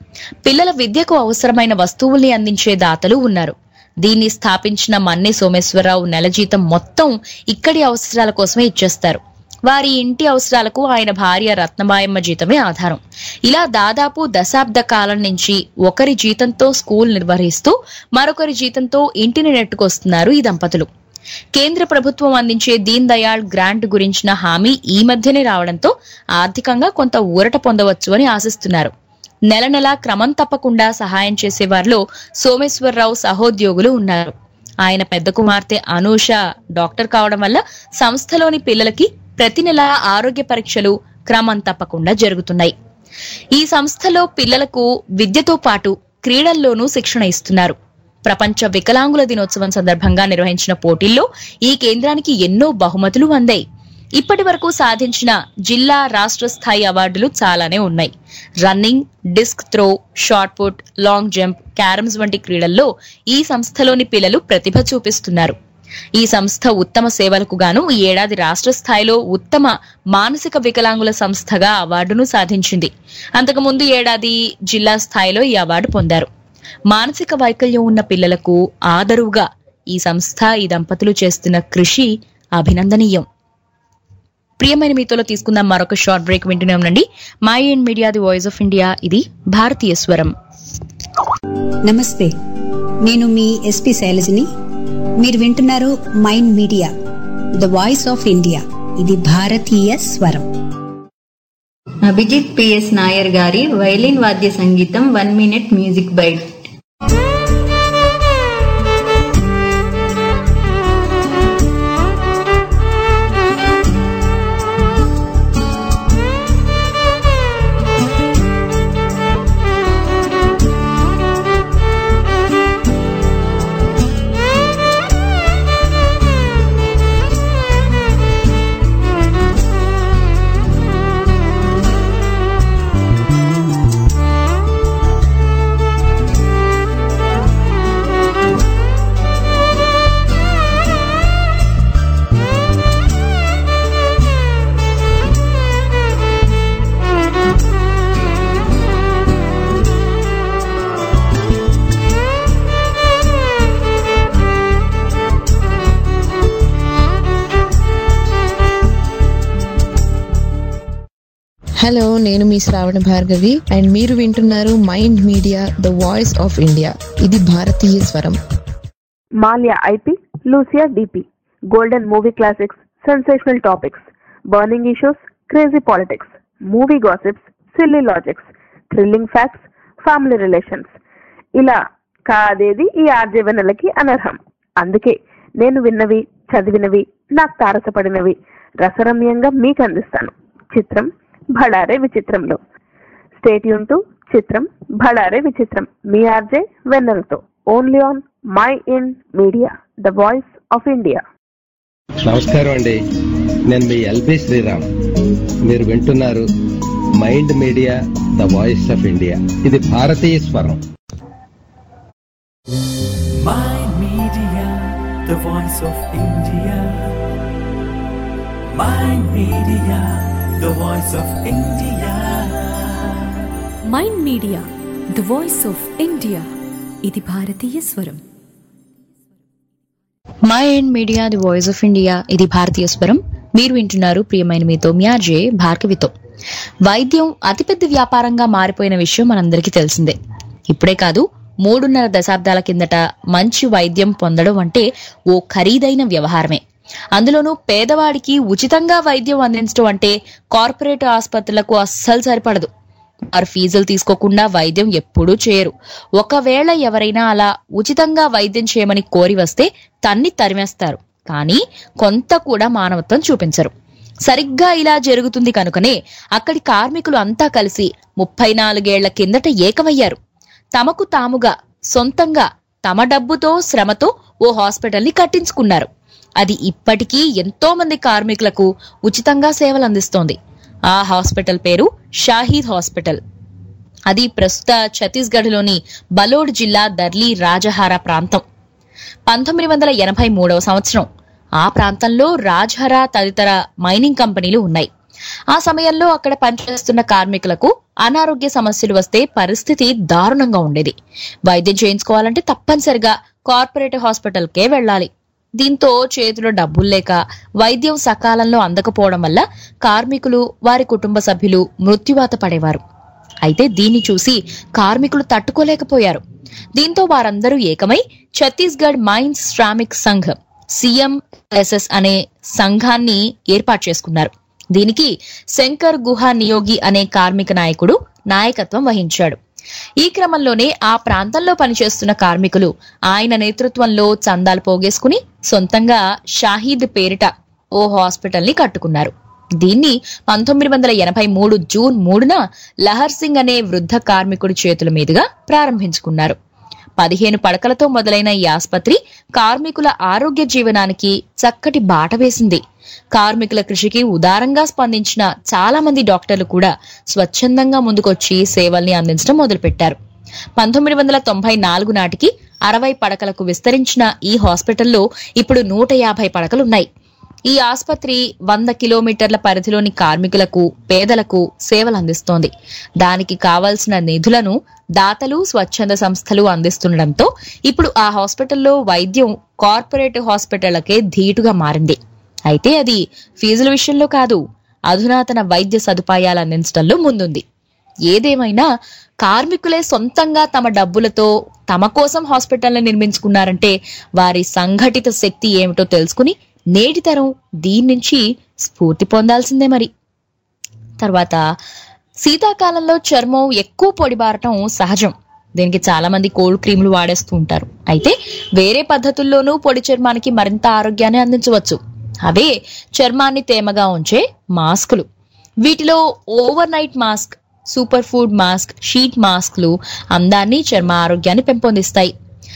పిల్లల విద్యకు అవసరమైన వస్తువుల్ని అందించే దాతలు ఉన్నారు దీన్ని స్థాపించిన మన్నె సోమేశ్వరరావు నెల జీతం మొత్తం ఇక్కడి అవసరాల కోసమే ఇచ్చేస్తారు వారి ఇంటి అవసరాలకు ఆయన భార్య రత్నమాయమ్మ జీతమే ఆధారం ఇలా దాదాపు దశాబ్ద కాలం నుంచి ఒకరి జీతంతో స్కూల్ నిర్వహిస్తూ మరొకరి జీతంతో ఇంటిని నెట్టుకొస్తున్నారు ఈ దంపతులు కేంద్ర ప్రభుత్వం అందించే దీన్ దయాళ్ గ్రాంట్ గురించిన హామీ ఈ మధ్యనే రావడంతో ఆర్థికంగా కొంత ఊరట పొందవచ్చు అని ఆశిస్తున్నారు నెల నెలా క్రమం తప్పకుండా సహాయం చేసే వారిలో సోమేశ్వరరావు సహోద్యోగులు ఉన్నారు ఆయన పెద్ద కుమార్తె అనూష డాక్టర్ కావడం వల్ల సంస్థలోని పిల్లలకి ప్రతి నెల ఆరోగ్య పరీక్షలు క్రమం తప్పకుండా జరుగుతున్నాయి ఈ సంస్థలో పిల్లలకు విద్యతో పాటు క్రీడల్లోనూ శిక్షణ ఇస్తున్నారు ప్రపంచ వికలాంగుల దినోత్సవం సందర్భంగా నిర్వహించిన పోటీల్లో ఈ కేంద్రానికి ఎన్నో బహుమతులు అందాయి ఇప్పటి వరకు సాధించిన జిల్లా రాష్ట్ర స్థాయి అవార్డులు చాలానే ఉన్నాయి running disc throw shot put long jump carroms వంటి క్రీడల్లో ఈ సంస్థలోని పిల్లలు ప్రతిభ చూపిస్తున్నారు ఈ సంస్థ ఉత్తమ సేవలకు గాను ఈ ఏడాది రాష్ట్ర స్థాయిలో ఉత్తమ మానసిక వికలాంగుల సంస్థగా అవార్డును సాధించింది అంతకుముందు ఏడాది జిల్లా స్థాయిలో ఈ అవార్డు పొందారు మానసిక వైకల్యం ఉన్న పిల్లలకు ఆదరువుగా ఈ సంస్థ ఈ దంపతులు చేస్తున్న కృషి అభినందనీయం ప్రియమైన మీతోలో తీసుకుందాం మరొక షార్ట్ బ్రేక్ వింటూనే ఉండండి my and media the voice of India ఇది భారతీయ స్వరం నమస్తే నేను మీ ఎస్పి శైలజని మీరు వింటున్నారు mind media the voice of India ఇది భారతీయ స్వరం అభిజిత్ పిఎస్ నాయర్ గారి వైలిన్ వాద్య సంగీతం one minute music bite hello నేను మీ శ్రావణ భార్గవి అండ్ మీరు వింటున్నారు mind media the voice of India ఇది భారతీయ స్వరం మాల్యా ఐపీ లూసియా డిపి golden movie classics sensational topics burning issues crazy politics movie gossips silly logics thrilling facts family relations ఇలా కాదేది ఈ ఆర్జే వెన్నెలకి అనర్హం అందుకే నేను విన్నవి చదివినవి నాకు తారసపడినవి రసరమ్యంగా మీకు అందిస్తాను చిత్రం భళారే విచిత్రంలో స్టేట్ యూన్ టు చిత్రం భళారే విచిత్రం మీ ఆర్జే వెన్నెలతో only on my in media the voice of India నమస్కారం అండి నేను మీ ఎల్బి శ్రీరామ్ మీరు వింటున్నారు mind media the voice of India ఇది భారతీయ స్వరం Mind Media, the voice of India. Mind Media, the voice of India. Mind media the voice of India ఇది భారతీయ స్వరం my and media the voice of India ఇది భారతీయ స్వరం మీరు వింటున్నారు ప్రియమైన మీతో మ్యాజే భార్గవితో వైద్యం అతిపెద్ద వ్యాపారంగా మారిపోయిన విషయం మనందరికీ తెలిసిందే ఇప్పుడే కాదు మూడున్నర దశాబ్దాల కిందట మంచి వైద్యం పొందడం అంటే ఓ ఖరీదైన వ్యవహారమే అందులోనూ పేదవాడికి ఉచితంగా వైద్యం అందించడం అంటే కార్పొరేట్ ఆసుపత్రులకు అస్సలు సరిపడదు వారు ఫీజులు తీసుకోకుండా వైద్యం ఎప్పుడూ చేయరు ఒకవేళ ఎవరైనా అలా ఉచితంగా వైద్యం చేయమని కోరి వస్తే తన్ని తరిమేస్తారు కానీ కొంత కూడా మానవత్వం చూపించరు సరిగ్గా ఇలా జరుగుతుంది కనుకనే అక్కడి కార్మికులు అంతా కలిసి ముప్పై నాలుగేళ్ల కిందట ఏకమయ్యారు తమకు తాముగా సొంతంగా తమ డబ్బుతో శ్రమతో ఓ హాస్పిటల్ని కట్టించుకున్నారు అది ఇప్పటికీ ఎంతో మంది కార్మికులకు ఉచితంగా సేవలు అందిస్తోంది ఆ హాస్పిటల్ పేరు షాహీద్ హాస్పిటల్ అది ప్రస్తుత ఛత్తీస్గఢ్లోని బలోడ్ జిల్లా దర్లీ రాజహారా ప్రాంతం పంతొమ్మిది వందల ఎనభై మూడవ సంవత్సరం ఆ ప్రాంతంలో రాజ్హరా తదితర మైనింగ్ కంపెనీలు ఉన్నాయి ఆ సమయంలో అక్కడ పనిచేస్తున్న కార్మికులకు అనారోగ్య సమస్యలు వస్తే పరిస్థితి దారుణంగా ఉండేది వైద్యం చేయించుకోవాలంటే తప్పనిసరిగా కార్పొరేట్ హాస్పిటల్కే వెళ్ళాలి దీంతో చేతిలో డబ్బులు లేక వైద్యం సకాలంలో అందకపోవడం వల్ల కార్మికులు వారి కుటుంబ సభ్యులు మృత్యువాత పడేవారు అయితే దీన్ని చూసి కార్మికులు తట్టుకోలేకపోయారు దీంతో వారందరూ ఏకమై ఛత్తీస్గఢ్ మైన్స్ శ్రామిక్ సంఘ్ సిఎంఎస్ఎస్ అనే సంఘాన్ని ఏర్పాటు చేసుకున్నారు దీనికి శంకర్ గుహ నియోగి అనే కార్మిక నాయకుడు నాయకత్వం వహించాడు ఈ క్రమంలోనే ఆ ప్రాంతంలో పనిచేస్తున్న కార్మికులు ఆయన నేతృత్వంలో చందాలు పోగేసుకుని సొంతంగా షాహీద్ పేరిట ఓ హాస్పిటల్ ని కట్టుకున్నారు దీన్ని పంతొమ్మిది వందల ఎనభై మూడు జూన్ మూడున లహర్ సింగ్ అనే వృద్ధ కార్మికుడి చేతుల మీదుగా ప్రారంభించుకున్నారు పదిహేను పడకలతో మొదలైన ఈ ఆసుపత్రి కార్మికుల ఆరోగ్య జీవనానికి చక్కటి బాట వేసింది కార్మికుల కృషికి ఉదారంగా స్పందించిన చాలా మంది డాక్టర్లు కూడా స్వచ్ఛందంగా ముందుకొచ్చి సేవల్ని అందించడం మొదలుపెట్టారు పంతొమ్మిది వందల తొంభై నాలుగు నాటికి అరవై పడకలకు విస్తరించిన ఈ హాస్పిటల్లో ఇప్పుడు నూట యాభై పడకలున్నాయి ఈ ఆసుపత్రి వంద కిలోమీటర్ల పరిధిలోని కార్మికులకు పేదలకు సేవలు అందిస్తోంది దానికి కావాల్సిన నిధులను దాతలు స్వచ్ఛంద సంస్థలు అందిస్తుండటంతో ఇప్పుడు ఆ హాస్పిటల్లో వైద్యం కార్పొరేట్ హాస్పిటళ్లకే ధీటుగా మారింది అయితే అది ఫీజుల విషయంలో కాదు అధునాతన వైద్య సదుపాయాలు అందించడంలో ముందుంది ఏదేమైనా కార్మికులే సొంతంగా తమ డబ్బులతో తమ కోసం హాస్పిటల్ని నిర్మించుకున్నారంటే వారి సంఘటిత శక్తి ఏమిటో తెలుసుకుని నేటి తరం దీని నుంచి స్ఫూర్తి పొందాల్సిందే మరి తర్వాత శీతాకాలంలో చర్మం ఎక్కువ పొడిబారటం సహజం దీనికి చాలా మంది కోల్డ్ క్రీములు వాడేస్తూ ఉంటారు అయితే వేరే పద్ధతుల్లోనూ పొడి చర్మానికి మరింత ఆరోగ్యాన్ని అందించవచ్చు అవే చర్మాన్ని తేమగా ఉంచే మాస్కులు వీటిలో overnight mask super food mask sheet మాస్క్లు అందాన్ని చర్మ ఆరోగ్యాన్ని పెంపొందిస్తాయి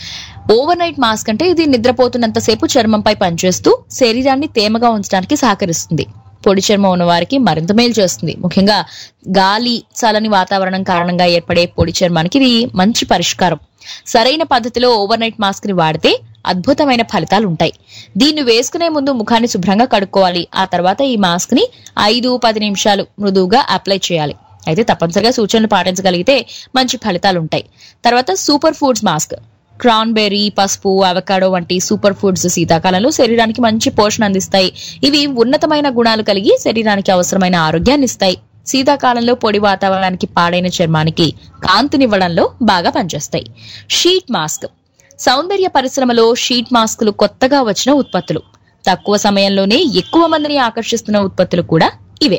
ఓవర్ నైట్ మాస్క్ అంటే ఇది నిద్రపోతున్నంతసేపు చర్మంపై పనిచేస్తూ శరీరాన్ని తేమగా ఉంచడానికి సహకరిస్తుంది పొడి చర్మం ఉన్న వారికి మరింత మేలు చేస్తుంది ముఖ్యంగా గాలి చలని వాతావరణం కారణంగా ఏర్పడే పొడి చర్మానికి ఇది మంచి పరిష్కారం సరైన పద్ధతిలో ఓవర్ నైట్ మాస్క్ ని వాడితే అద్భుతమైన ఫలితాలు ఉంటాయి దీన్ని వేసుకునే ముందు ముఖాన్ని శుభ్రంగా కడుక్కోవాలి ఆ తర్వాత ఈ మాస్క్ ని ఐదు పది నిమిషాలు మృదువుగా అప్లై చేయాలి అయితే తప్పనిసరిగా సూచనలు పాటించగలిగితే మంచి ఫలితాలు ఉంటాయి తర్వాత సూపర్ ఫుడ్స్ మాస్క్ క్రాన్బెర్రీ పసుపు అవకాడో వంటి సూపర్ ఫుడ్స్ శీతాకాలంలో శరీరానికి మంచి పోషణ అందిస్తాయి ఇవి ఉన్నతమైన గుణాలు కలిగి శరీరానికి అవసరమైన ఆరోగ్యాన్ని ఇస్తాయి శీతాకాలంలో పొడి వాతావరణానికి పాడైన చర్మానికి కాంతినివ్వడంలో బాగా పనిచేస్తాయి షీట్ మాస్క్ సౌందర్య పరిశ్రమలో షీట్ మాస్కులు కొత్తగా వచ్చిన ఉత్పత్తులు తక్కువ సమయంలోనే ఎక్కువ మందిని ఆకర్షిస్తున్న ఉత్పత్తులు కూడా ఇవే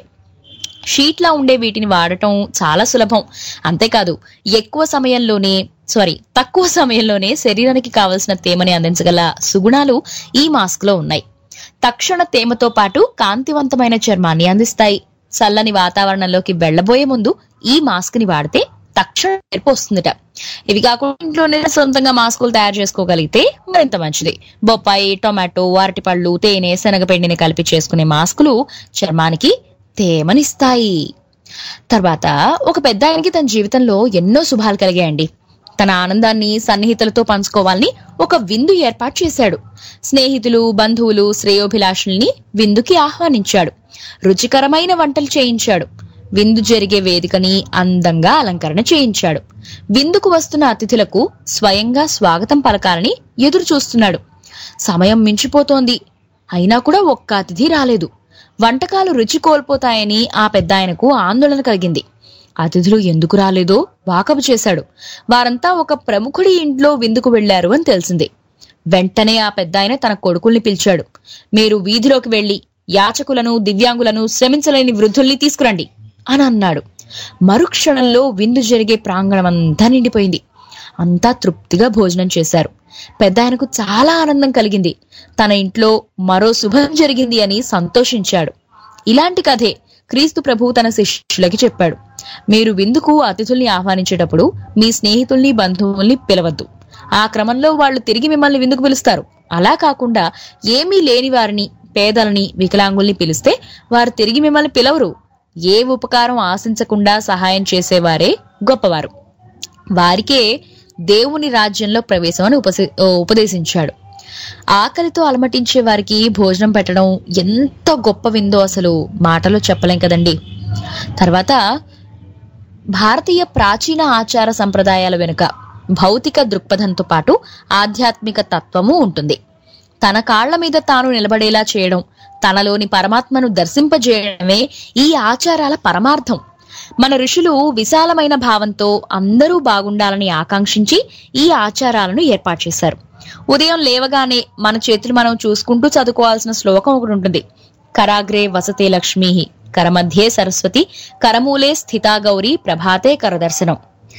షీట్లా ఉండే వీటిని వాడటం చాలా సులభం అంతేకాదు ఎక్కువ సమయంలోనే సారీ తక్కువ సమయంలోనే శరీరానికి కావలసిన తేమని అందించగల సుగుణాలు ఈ మాస్క్ లో ఉన్నాయి తక్షణ తేమతో పాటు కాంతివంతమైన చర్మాన్ని అందిస్తాయి చల్లని వాతావరణంలోకి వెళ్లబోయే ముందు ఈ మాస్క్ ని వాడితే తక్షణ ఎరుపు వస్తుందట ఇవి కాకుండా ఇంట్లోనే సొంతంగా మాస్కులు తయారు చేసుకోగలిగితే మరింత మంచిది బొప్పాయి టొమాటో అరటిపళ్ళు తేనె శనగపిండిని కలిపి చేసుకునే మాస్కులు చర్మానికి తేమనిస్తాయి తర్వాత ఒక పెద్ద ఆయనకి తన జీవితంలో ఎన్నో శుభాలు కలిగాయండి తన ఆనందాన్ని సన్నిహితులతో పంచుకోవాలని ఒక విందు ఏర్పాటు చేశాడు స్నేహితులు బంధువులు శ్రేయోభిలాషుల్ని విందుకి ఆహ్వానించాడు రుచికరమైన వంటలు చేయించాడు విందు జరిగే వేదికని అందంగా అలంకరణ చేయించాడు విందుకు వస్తున్న అతిథులకు స్వయంగా స్వాగతం పలకాలని ఎదురు చూస్తున్నాడు సమయం మించిపోతోంది అయినా కూడా ఒక్క అతిథి రాలేదు వంటకాలు రుచి కోల్పోతాయని ఆ పెద్ద ఆయనకు ఆందోళన కలిగింది అతిథులు ఎందుకు రాలేదో వాకపు చేశాడు వారంతా ఒక ప్రముఖుడి ఇంట్లో విందుకు వెళ్లారు అని తెలిసింది వెంటనే ఆ పెద్ద ఆయన తన కొడుకుల్ని పిలిచాడు మీరు వీధిలోకి వెళ్లి యాచకులను దివ్యాంగులను శ్రమించలేని వృద్ధుల్ని తీసుకురండి అని అన్నాడు మరుక్షణంలో విందు జరిగే ప్రాంగణం అంతా నిండిపోయింది అంతా తృప్తిగా భోజనం చేశారు పెద్ద ఆయనకు చాలా ఆనందం కలిగింది తన ఇంట్లో మరో శుభం జరిగింది అని సంతోషించాడు ఇలాంటి కథే క్రీస్తు ప్రభు తన శిష్యులకి చెప్పాడు మీరు విందుకు అతిథుల్ని ఆహ్వానించేటప్పుడు మీ స్నేహితుల్ని బంధువుల్ని పిలవద్దు ఆ క్రమంలో వాళ్ళు తిరిగి మిమ్మల్ని విందుకు పిలుస్తారు అలా కాకుండా ఏమీ లేని వారిని పేదలని వికలాంగుల్ని పిలిస్తే వారు తిరిగి మిమ్మల్ని పిలవరు ఏ ఉపకారం ఆశించకుండా సహాయం చేసేవారే గొప్పవారు వారికే దేవుని రాజ్యంలో ప్రవేశం అని ఉపసే- ఉపదేశించాడు ఆకలితో అలమటించే వారికి భోజనం పెట్టడం ఎంత గొప్ప విందో అసలు మాటలో చెప్పలేం కదండి తర్వాత భారతీయ ప్రాచీన ఆచార సంప్రదాయాల వెనుక భౌతిక దృక్పథంతో పాటు ఆధ్యాత్మిక తత్వము ఉంటుంది తన కాళ్ల మీద తాను నిలబడేలా చేయడం తనలోని పరమాత్మను దర్శింపజేయడమే ఈ ఆచారాల పరమార్థం మన ఋషులు విశాలమైన భావంతో అందరూ బాగుండాలని ఆకాంక్షించి ఈ ఆచారాలను ఏర్పాటు చేశారు ఉదయం లేవగానే మన చేతులు మనం చూసుకుంటూ చదువుకోవాల్సిన శ్లోకం ఒకటి ఉంటుంది కరాగ్రే వసతే లక్ష్మీ కరమధ్యే సరస్వతి కరమూలే స్థితా గౌరి ప్రభాతే కరదర్శనం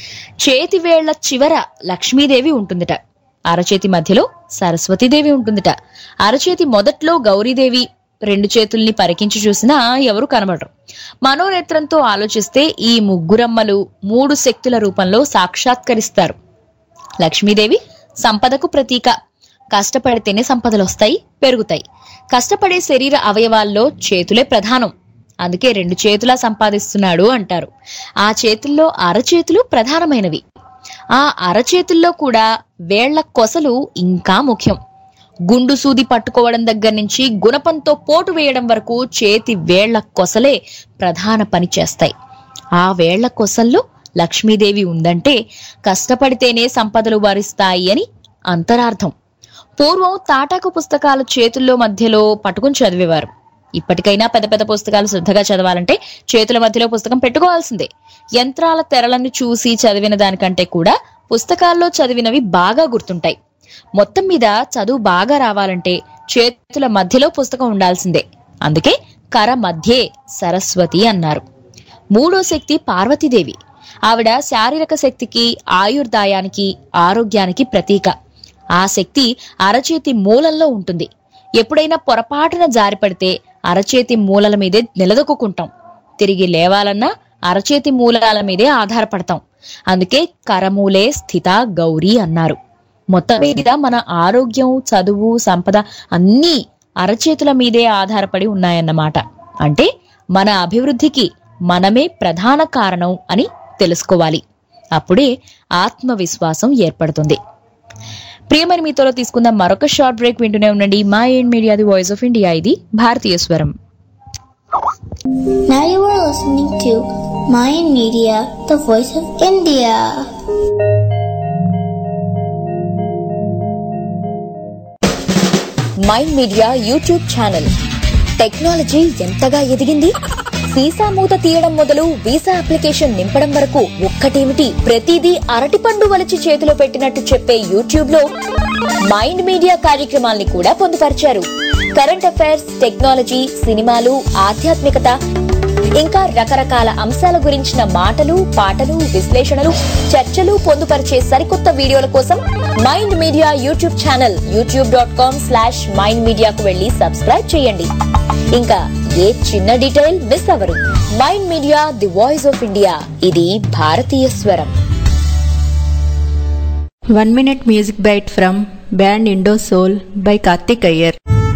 చేతి వేళ్ల చివర లక్ష్మీదేవి ఉంటుందిట అరచేతి మధ్యలో సరస్వతీదేవి ఉంటుందిట అరచేతి మొదట్లో గౌరీదేవి రెండు చేతుల్ని పరికించి చూసినా ఎవరు కనబడరు మనోనేత్రంతో ఆలోచిస్తే ఈ ముగ్గురమ్మలు మూడు శక్తుల రూపంలో సాక్షాత్కరిస్తారు లక్ష్మీదేవి సంపదకు ప్రతీక కష్టపడితేనే సంపదలు వస్తాయి పెరుగుతాయి కష్టపడే శరీర అవయవాల్లో చేతులే ప్రధానం అందుకే రెండు చేతులా సంపాదిస్తున్నాడు అంటారు ఆ చేతుల్లో అరచేతులు ప్రధానమైనవి ఆ అరచేతుల్లో కూడా వేళ్ల కొసలు ఇంకా ముఖ్యం గుండు సూది పట్టుకోవడం దగ్గర నుంచి గుణపంతో పోటు వేయడం వరకు చేతి వేళ్ల కొసలే ప్రధాన పని చేస్తాయి ఆ వేళ్ల కొసల్లో లక్ష్మీదేవి ఉందంటే కష్టపడితేనే సంపదలు వరిస్తాయి అని అంతరార్థం పూర్వం తాటాకు పుస్తకాలు చేతుల్లో మధ్యలో పట్టుకుని చదివేవారు ఇప్పటికైనా పెద్ద పెద్ద పుస్తకాలు శ్రద్ధగా చదవాలంటే చేతుల మధ్యలో పుస్తకం పెట్టుకోవాల్సిందే యంత్రాల తెరలను చూసి చదివిన దానికంటే కూడా పుస్తకాల్లో చదివినవి బాగా గుర్తుంటాయి మొత్తం మీద చదువు బాగా రావాలంటే చేతుల మధ్యలో పుస్తకం ఉండాల్సిందే అందుకే కర మధ్యే సరస్వతి అన్నారు మూడో శక్తి పార్వతీదేవి ఆవిడ శారీరక శక్తికి ఆయుర్దాయానికి ఆరోగ్యానికి ప్రతీక ఆ శక్తి అరచేతి మూలల్లో ఉంటుంది ఎప్పుడైనా పొరపాటున జారిపడితే అరచేతి మూలల మీదే నిలదొక్కుంటాం తిరిగి లేవాలన్నా అరచేతి మూలాల మీదే ఆధారపడతాం అందుకే కరమూలే స్థిత గౌరీ అన్నారు మొత్తం మీద మన ఆరోగ్యం చదువు సంపద అన్నీ అరచేతుల మీదే ఆధారపడి ఉన్నాయన్నమాట అంటే మన అభివృద్ధికి మనమే ప్రధాన కారణం అని తెలుసుకోవాలి అప్పుడే ఆత్మవిశ్వాసం ఏర్పడుతుంది ప్రియమైన మీతో తీసుకుందాం మరొక షార్ట్ బ్రేక్ వింటూనే ఉండండి మా end media the voice of India ఇది భారతీయ స్వరం Now you are listening to Mayan Media, the voice of India. Mind media YouTube channel technology ఎంతగా ఎదిగింది వీసా మూత తీయడం మొదలు వీసా అప్లికేషన్ నింపడం వరకు ఒక్కటేమిటి ప్రతిదీ అరటిపండు వలిచి చేతిలో పెట్టినట్టు చెప్పే యూట్యూబ్ లో మైండ్ మీడియా కార్యక్రమాల్ని కూడా పొందుపరిచారు కరెంట్ అఫైర్స్ టెక్నాలజీ సినిమాలు ఆధ్యాత్మికత ఇంకా రకరకాల అంశాల గురించిన మాటలు పాటలు విశ్లేషణలు చర్చలు పొందుపరిచే సరికొత్త వీడియోల కోసం mind media YouTube channel YouTube dot com slash mind మీడియాకు వెళ్లి సబ్స్క్రైబ్ చేయండి ఇంకా ఏ చిన్న డీటెయిల్ మిస్ అవరు mind media the voice of India ఇది భారతీయ స్వరం One minute music bite from band Indo Soul by Karthik Iyer.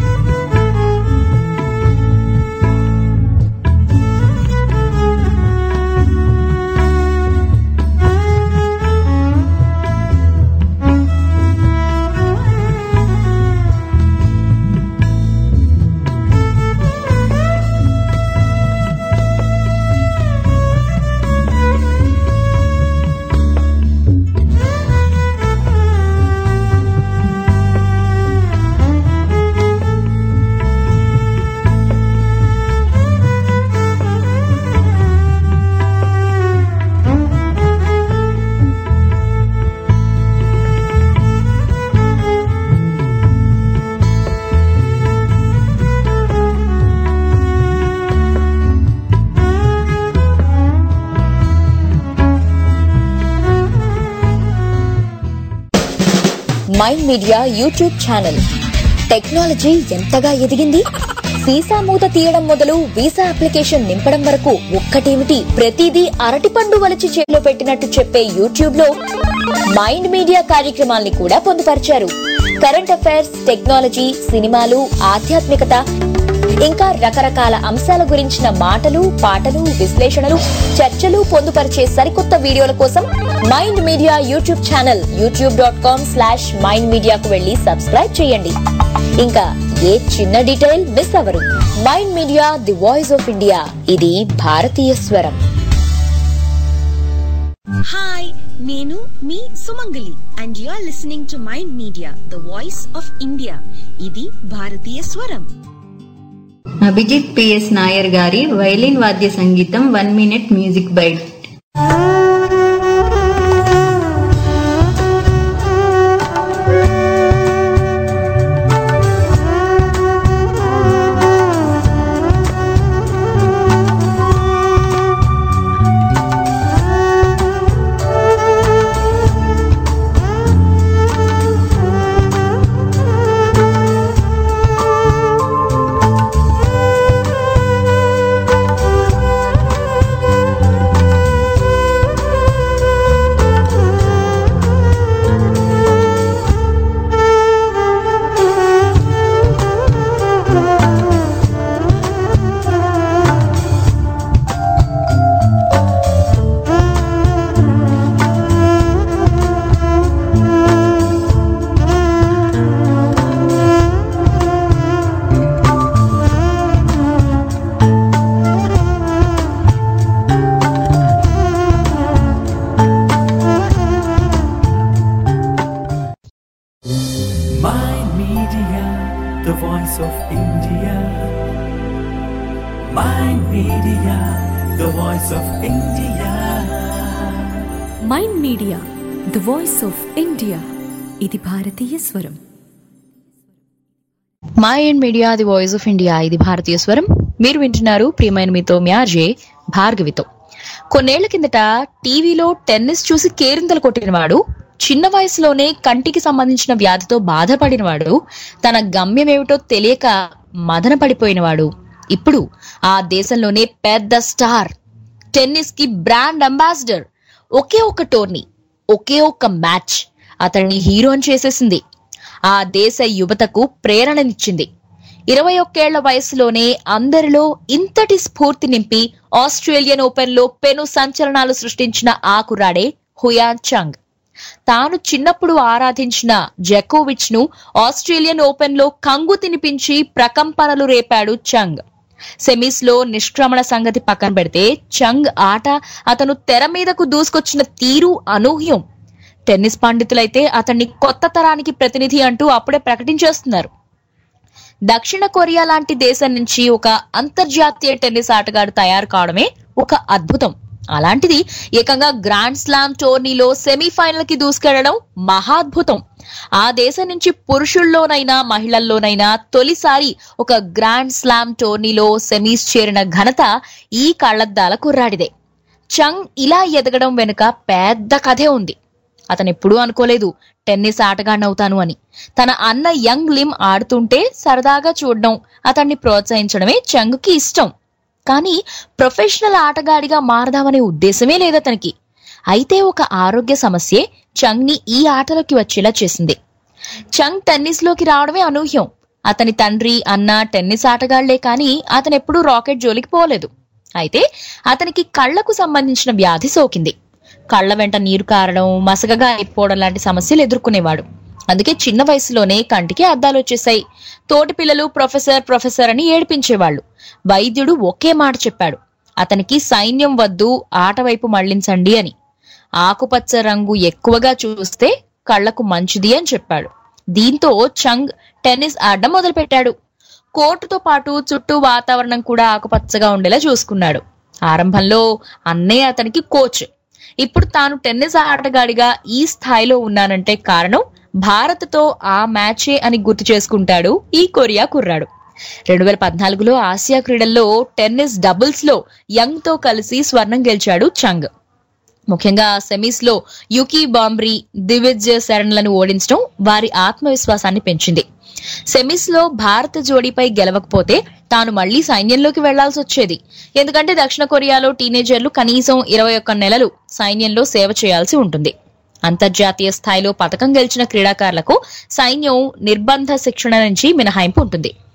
Mind media YouTube channel technology ఎంతగా ఎదిగింది వీసా మూత తీయడం మొదలు వీసా అప్లికేషన్ నింపడం వరకు ఒక్కటేమిటి ప్రతిదీ అరటిపండు వలిచి చేతిలో పెట్టినట్టు చెప్పే యూట్యూబ్ లో మైండ్ మీడియా కార్యక్రమాల్ని కూడా పొందుపరిచారు కరెంట్ అఫైర్స్ టెక్నాలజీ సినిమాలు ఆధ్యాత్మికత ఇంకా రకరకాల అంశాల గురించిన మాటలు పాటలు విశ్లేషణలు చర్చలు పొందుపరిచే సరికొత్త వీడియోల కోసం mind media YouTube channel YouTube dot com slash mind మీడియాకు వెళ్లి సబ్స్క్రైబ్ చేయండి ఇంకా ఏ చిన్న డీటెయిల్ మిస్ అవ్వరు mind media the voice of India ఇది భారతీయ స్వరం హాయ్ నేను మీ Sumangali and you are listening to mind media the voice of India ఇది భారతీయ స్వరం అభిజిత్ పిఎస్ నాయర్ గారి వైలిన్ వాద్య సంగీతం one minute music bite Mind Media, the voice of India. Mind Media, the voice of India. Mind media the voice of India ఇది భారతీయ స్వరం మా and media the voice of India ఇది భారతీయ స్వరం మీరు వింటున్నారు ప్రియమైన మీతో మ్యార్జే భార్గవితో కొన్నేళ్ల కిందట టీవీలో టెన్నిస్ చూసి కేరింతలు కొట్టినవాడు చిన్న వయసులోనే కంటికి సంబంధించిన వ్యాధితో బాధపడినవాడు తన గమ్యమేమిటో తెలియక మదన పడిపోయినవాడు ఇప్పుడు ఆ దేశంలోనే పెద్ద స్టార్ టెన్నిస్ కి బ్రాండ్ అంబాసిడర్ ఒకే ఒక టోర్నీ ఒకే ఒక్క మ్యాచ్ అతన్ని హీరోని చేసేసింది ఆ దేశ యువతకు ప్రేరణనిచ్చింది ఇరవై ఒక్కేళ్ల వయసులోనే అందరిలో ఇంతటి స్ఫూర్తి నింపి ఆస్ట్రేలియన్ ఓపెన్ లో పెను సంచలనాలు సృష్టించిన ఆ కుర్రాడే హుయాన్ చంగ్ తాను చిన్నప్పుడు ఆరాధించిన జకోవిచ్ ను ఆస్ట్రేలియన్ ఓపెన్ లో కంగు తినిపించి ప్రకంపనలు రేపాడు చంగ్ సెమీస్ లో నిష్క్రమణ సంగతి పక్కన పెడితే చంగ్ ఆట అతను తెర మీదకు దూసుకొచ్చిన తీరు అనూహ్యం టెన్నిస్ పండితులైతే అతన్ని కొత్త తరానికి ప్రతినిధి అంటూ అప్పుడే ప్రకటించేస్తున్నారు దక్షిణ కొరియా లాంటి దేశం నుంచి ఒక అంతర్జాతీయ టెన్నిస్ ఆటగాడు తయారు కావడమే ఒక అద్భుతం అలాంటిది ఏకంగా గ్రాండ్ స్లామ్ టోర్నీలో సెమీఫైనల్ కి దూసుకెళ్లడం మహాద్భుతం ఆ దేశం నుంచి పురుషుల్లోనైనా మహిళల్లోనైనా తొలిసారి ఒక గ్రాండ్ స్లామ్ టోర్నీలో సెమీస్ చేరిన ఘనత ఈ కళ్లద్దాల కుర్రాడిదే చంగ్ ఇలా ఎదగడం వెనుక పెద్ద కథే ఉంది అతను ఎప్పుడూ అనుకోలేదు టెన్నిస్ ఆటగాడినవుతాను అని తన అన్న యంగ్ లిమ్ ఆడుతుంటే సరదాగా చూడడం అతన్ని ప్రోత్సహించడమే చంగ్కి ఇష్టం కానీ ప్రొఫెషనల్ ఆటగాడిగా మారదామనే ఉద్దేశమే లేదతనికి అయితే ఒక ఆరోగ్య సమస్యే చంగ్ ని ఈ ఆటలోకి వచ్చేలా చేసింది చంగ్ టెన్నిస్ లోకి రావడమే అనూహ్యం అతని తండ్రి అన్న టెన్నిస్ ఆటగాళ్లే కానీ అతను ఎప్పుడూ రాకెట్ జోలికి పోలేదు అయితే అతనికి కళ్లకు సంబంధించిన వ్యాధి సోకింది కళ్ల వెంట నీరు కారడం మసకగా అయిపోవడం లాంటి సమస్యలు ఎదుర్కొనేవాడు అందుకే చిన్న వయసులోనే కంటికి అద్దాలు వచ్చేసాయి తోటి పిల్లలు ప్రొఫెసర్ ప్రొఫెసర్ అని ఏడిపించేవాళ్ళు వైద్యుడు ఒకే మాట చెప్పాడు అతనికి సైన్యం వద్దు ఆట వైపు మళ్లించండి అని ఆకుపచ్చ రంగు ఎక్కువగా చూస్తే కళ్లకు మంచిది అని చెప్పాడు దీంతో చంగ్ టెన్నిస్ ఆడడం మొదలుపెట్టాడు కోర్టుతో పాటు చుట్టూ వాతావరణం కూడా ఆకుపచ్చగా ఉండేలా చూసుకున్నాడు ఆరంభంలో అన్నే అతనికి కోచ్ ఇప్పుడు తాను టెన్నిస్ ఆటగాడిగా ఈ స్థాయిలో ఉన్నానంటే కారణం భారత్తో ఆ మ్యాచే అని గుర్తు చేసుకుంటాడు ఈ కొరియా కుర్రాడు రెండు వేల పద్నాలుగులో ఆసియా క్రీడల్లో టెన్నిస్ డబుల్స్ లో యంగ్ తో కలిసి స్వర్ణం గెలిచాడు చంగ్ ముఖ్యంగా సెమీస్ లో యుకీ బాంబ్రీ దివిజ్ శరణ్లను ఓడించడం వారి ఆత్మవిశ్వాసాన్ని పెంచింది సెమీస్ లో భారత జోడీపై గెలవకపోతే తాను మళ్లీ సైన్యంలోకి వెళ్లాల్సి వచ్చేది ఎందుకంటే దక్షిణ కొరియాలో టీనేజర్లు కనీసం ఇరవై ఒక్క నెలలు సైన్యంలో సేవ చేయాల్సి ఉంటుంది అంతర్జాతీయ స్థాయిలో పథకం గెలిచిన క్రీడాకారులకు సైన్యం నిర్బంధ శిక్షణ నుంచి మినహాయింపు ఉంటుంది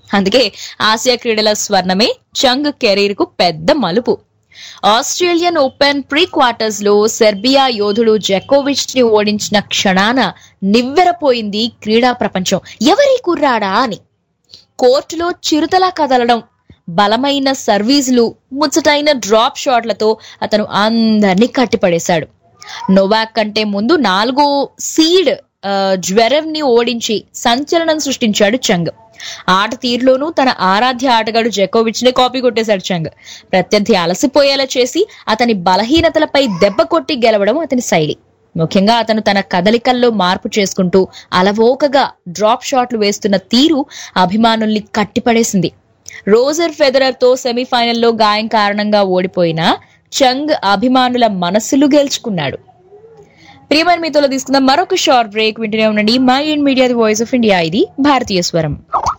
అందుకే ఆసియా క్రీడల స్వర్ణమే చంగ్ కెరీర్ కు పెద్ద మలుపు ఆస్ట్రేలియన్ ఓపెన్ ప్రీ క్వార్టర్స్ లో సెర్బియా యోధుడు జకోవిచ్ ని ఓడించిన క్షణాన నివ్వెరపోయింది క్రీడా ప్రపంచం ఎవరి కుర్రాడా అని కోర్టులో చిరుతలా కదలడం బలమైన సర్వీసులు ముచ్చటైన డ్రాప్ షాట్లతో అతను అందరినీ కట్టిపడేశాడు నోవాక్ కంటే ముందు నాలుగో సీడ్ జ్వరం ని ఓడించి సంచలనం సృష్టించాడు చంగ్ ఆట తీరులోనూ తన ఆరాధ్య ఆటగాడు జకోవిచ్ ని కాపీ కొట్టేశాడు చంగ్ ప్రత్యర్థి అలసిపోయేలా చేసి అతని బలహీనతలపై దెబ్బ కొట్టి గెలవడం అతని శైలి ముఖ్యంగా అతను తన కదలికల్లో మార్పు చేసుకుంటూ అలవోకగా డ్రాప్ షాట్లు వేస్తున్న తీరు అభిమానుల్ని కట్టిపడేసింది రోజర్ ఫెదరర్ తో సెమీఫైనల్లో గాయం కారణంగా ఓడిపోయిన చంగ్ అభిమానుల మనసులు గెలుచుకున్నాడు ప్రియమైన మీతో తీసుకుందాం మరొక షార్ట్ బ్రేక్ వింటూనే ఉండండి my Ind media the voice of India ఇది భారతీయ స్వరం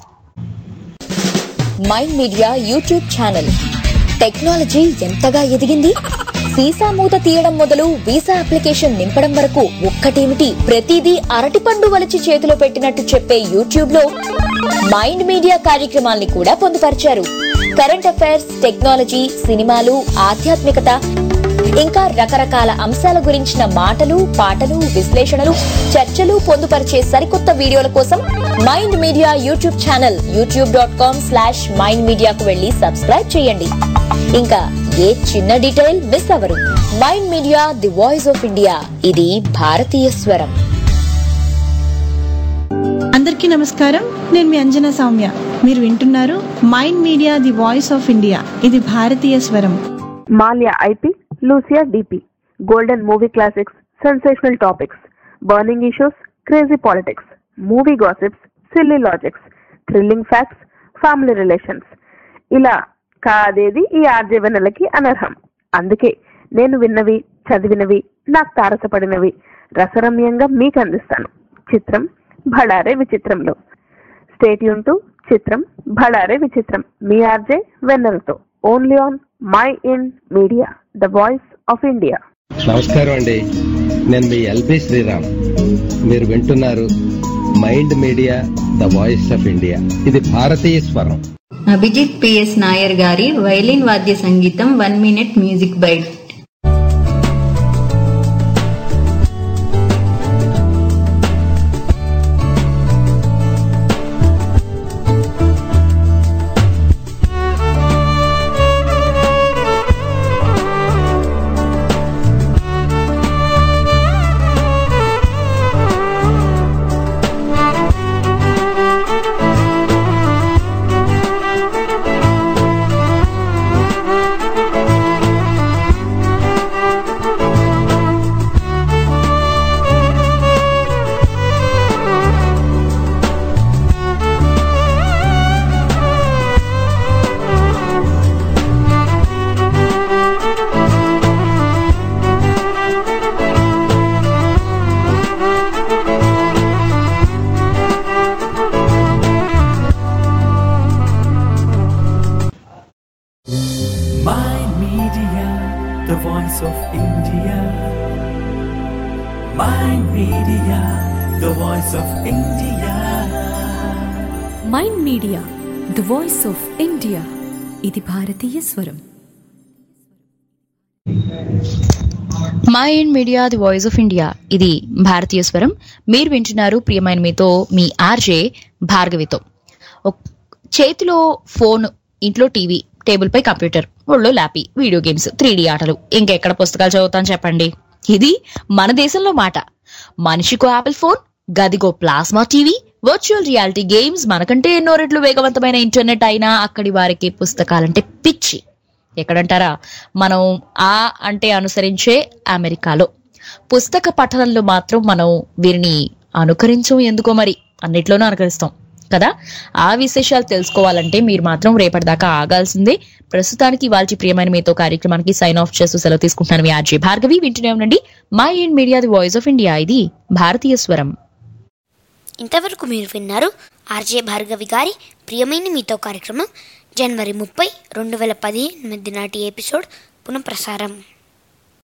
mind media YouTube channel technology ఎంతగా ఎదిగింది సీసా మూత తీయడం మొదలు వీసా అప్లికేషన్ నింపడం వరకు ఒక్కటేమిటి ప్రతిదీ అరటిపండు వలిచి చేతిలో పెట్టినట్టు చెప్పే యూట్యూబ్ లో మైండ్ మీడియా కార్యక్రమాల్ని కూడా పొందుపరిచారు కరెంట్ అఫైర్స్ టెక్నాలజీ సినిమాలు ఆధ్యాత్మికత ఇంకా రకరకాల అంశాల గురించిన మాటలు పాటలు విశ్లేషణలు చర్చలు పొందుపరిచే సరికొత్త వీడియోల కోసం mind media YouTube channel YouTube dot com slash mind మీడియాకు వెళ్లి సబ్స్క్రైబ్ చేయండి ఇంకా ఏ చిన్న డీటెయిల్ మిస్ అవరు mind media the voice of India ఇది భారతీయ స్వరం అందరికీ నమస్కారం నేను మీ అంజనా సౌమ్య మీరు వింటున్నారు mind media the voice of India ఇది భారతీయ స్వరం మాల్యా ఐపీ లూసియా డిపి golden movie classics sensational topics burning issues crazy politics movie gossips silly logics thrilling facts family relations ఇలా కాదేది ఈ ఆర్జే వెన్నెలకి అనర్హం అందుకే నేను విన్నవి చదివినవి నాకు తారసపడినవి రసరమ్యంగా మీకు అందిస్తాను చిత్రం భడారే విచిత్రంలో స్టేట్ టు చిత్రం భడారే విచిత్రం మీ ఆర్జే వెన్నెలతో only on my in media the voice of India నమస్కారం అండి నేను మీ ఎల్బి శ్రీరామ్ మీరు వింటున్నారు mind media the voice of India ఇది భారతీయ స్వరం అభిజిత్ పిఎస్ నాయర్ గారి వైలిన్ వాద్య సంగీతం one minute music bite My Media, the voice of India. My Media, the voice of India. Mind media the voice of India ఇది భారతీయ స్వరం my Ind media the voice of India ఇది భారతీయ స్వరం మీరు వింటున్నారు ప్రియమైన మీతో మీ ఆర్జే భార్గవితో ఒక్- చేతిలో ఫోన్ ఇంట్లో టీవీ టేబుల్ పై కంప్యూటర్ ఒళ్ళో ల్యాపీ వీడియో గేమ్స్ త్రీ ఆటలు ఇంకెక్కడ పుస్తకాలు చదువుతాను చెప్పండి ఇది మన దేశంలో మాట మనిషికో యాపిల్ ఫోన్ గదిగో plasma TV virtual reality games మనకంటే ఎన్నో రెట్లు వేగవంతమైన ఇంటర్నెట్ అయినా అక్కడి వారికి పుస్తకాలంటే పిచ్చి ఎక్కడంటారా మనం ఆ అంటే అనుసరించే అమెరికాలో పుస్తక పఠనంలో మాత్రం మనం వీరిని అనుకరించం ఎందుకో మరి అన్నిట్లోనూ అనుకరిస్తాం కదా ఆ విశేషాలు తెలుసుకోవాలంటే మీరు మాత్రం రేపటిదాకా ఆగాల్సిందే ప్రస్తుతానికి వాళ్ళ ప్రియమైన మీతో కార్యక్రమానికి సైన్ ఆఫ్ చేస్తూ సెలవు తీసుకుంటున్నాను మీ ఆర్జే భార్గవి వింటూనే ఉండండి my and media the voice of India ఇది భారతీయ స్వరం ఇంతవరకు మీరు విన్నారు ఆర్జే భార్గవి గారి ప్రియమైన మీతో కార్యక్రమం జనవరి ముప్పై రెండు వేల పదిహేను నాటి ఎపిసోడ్ పునఃప్రసారం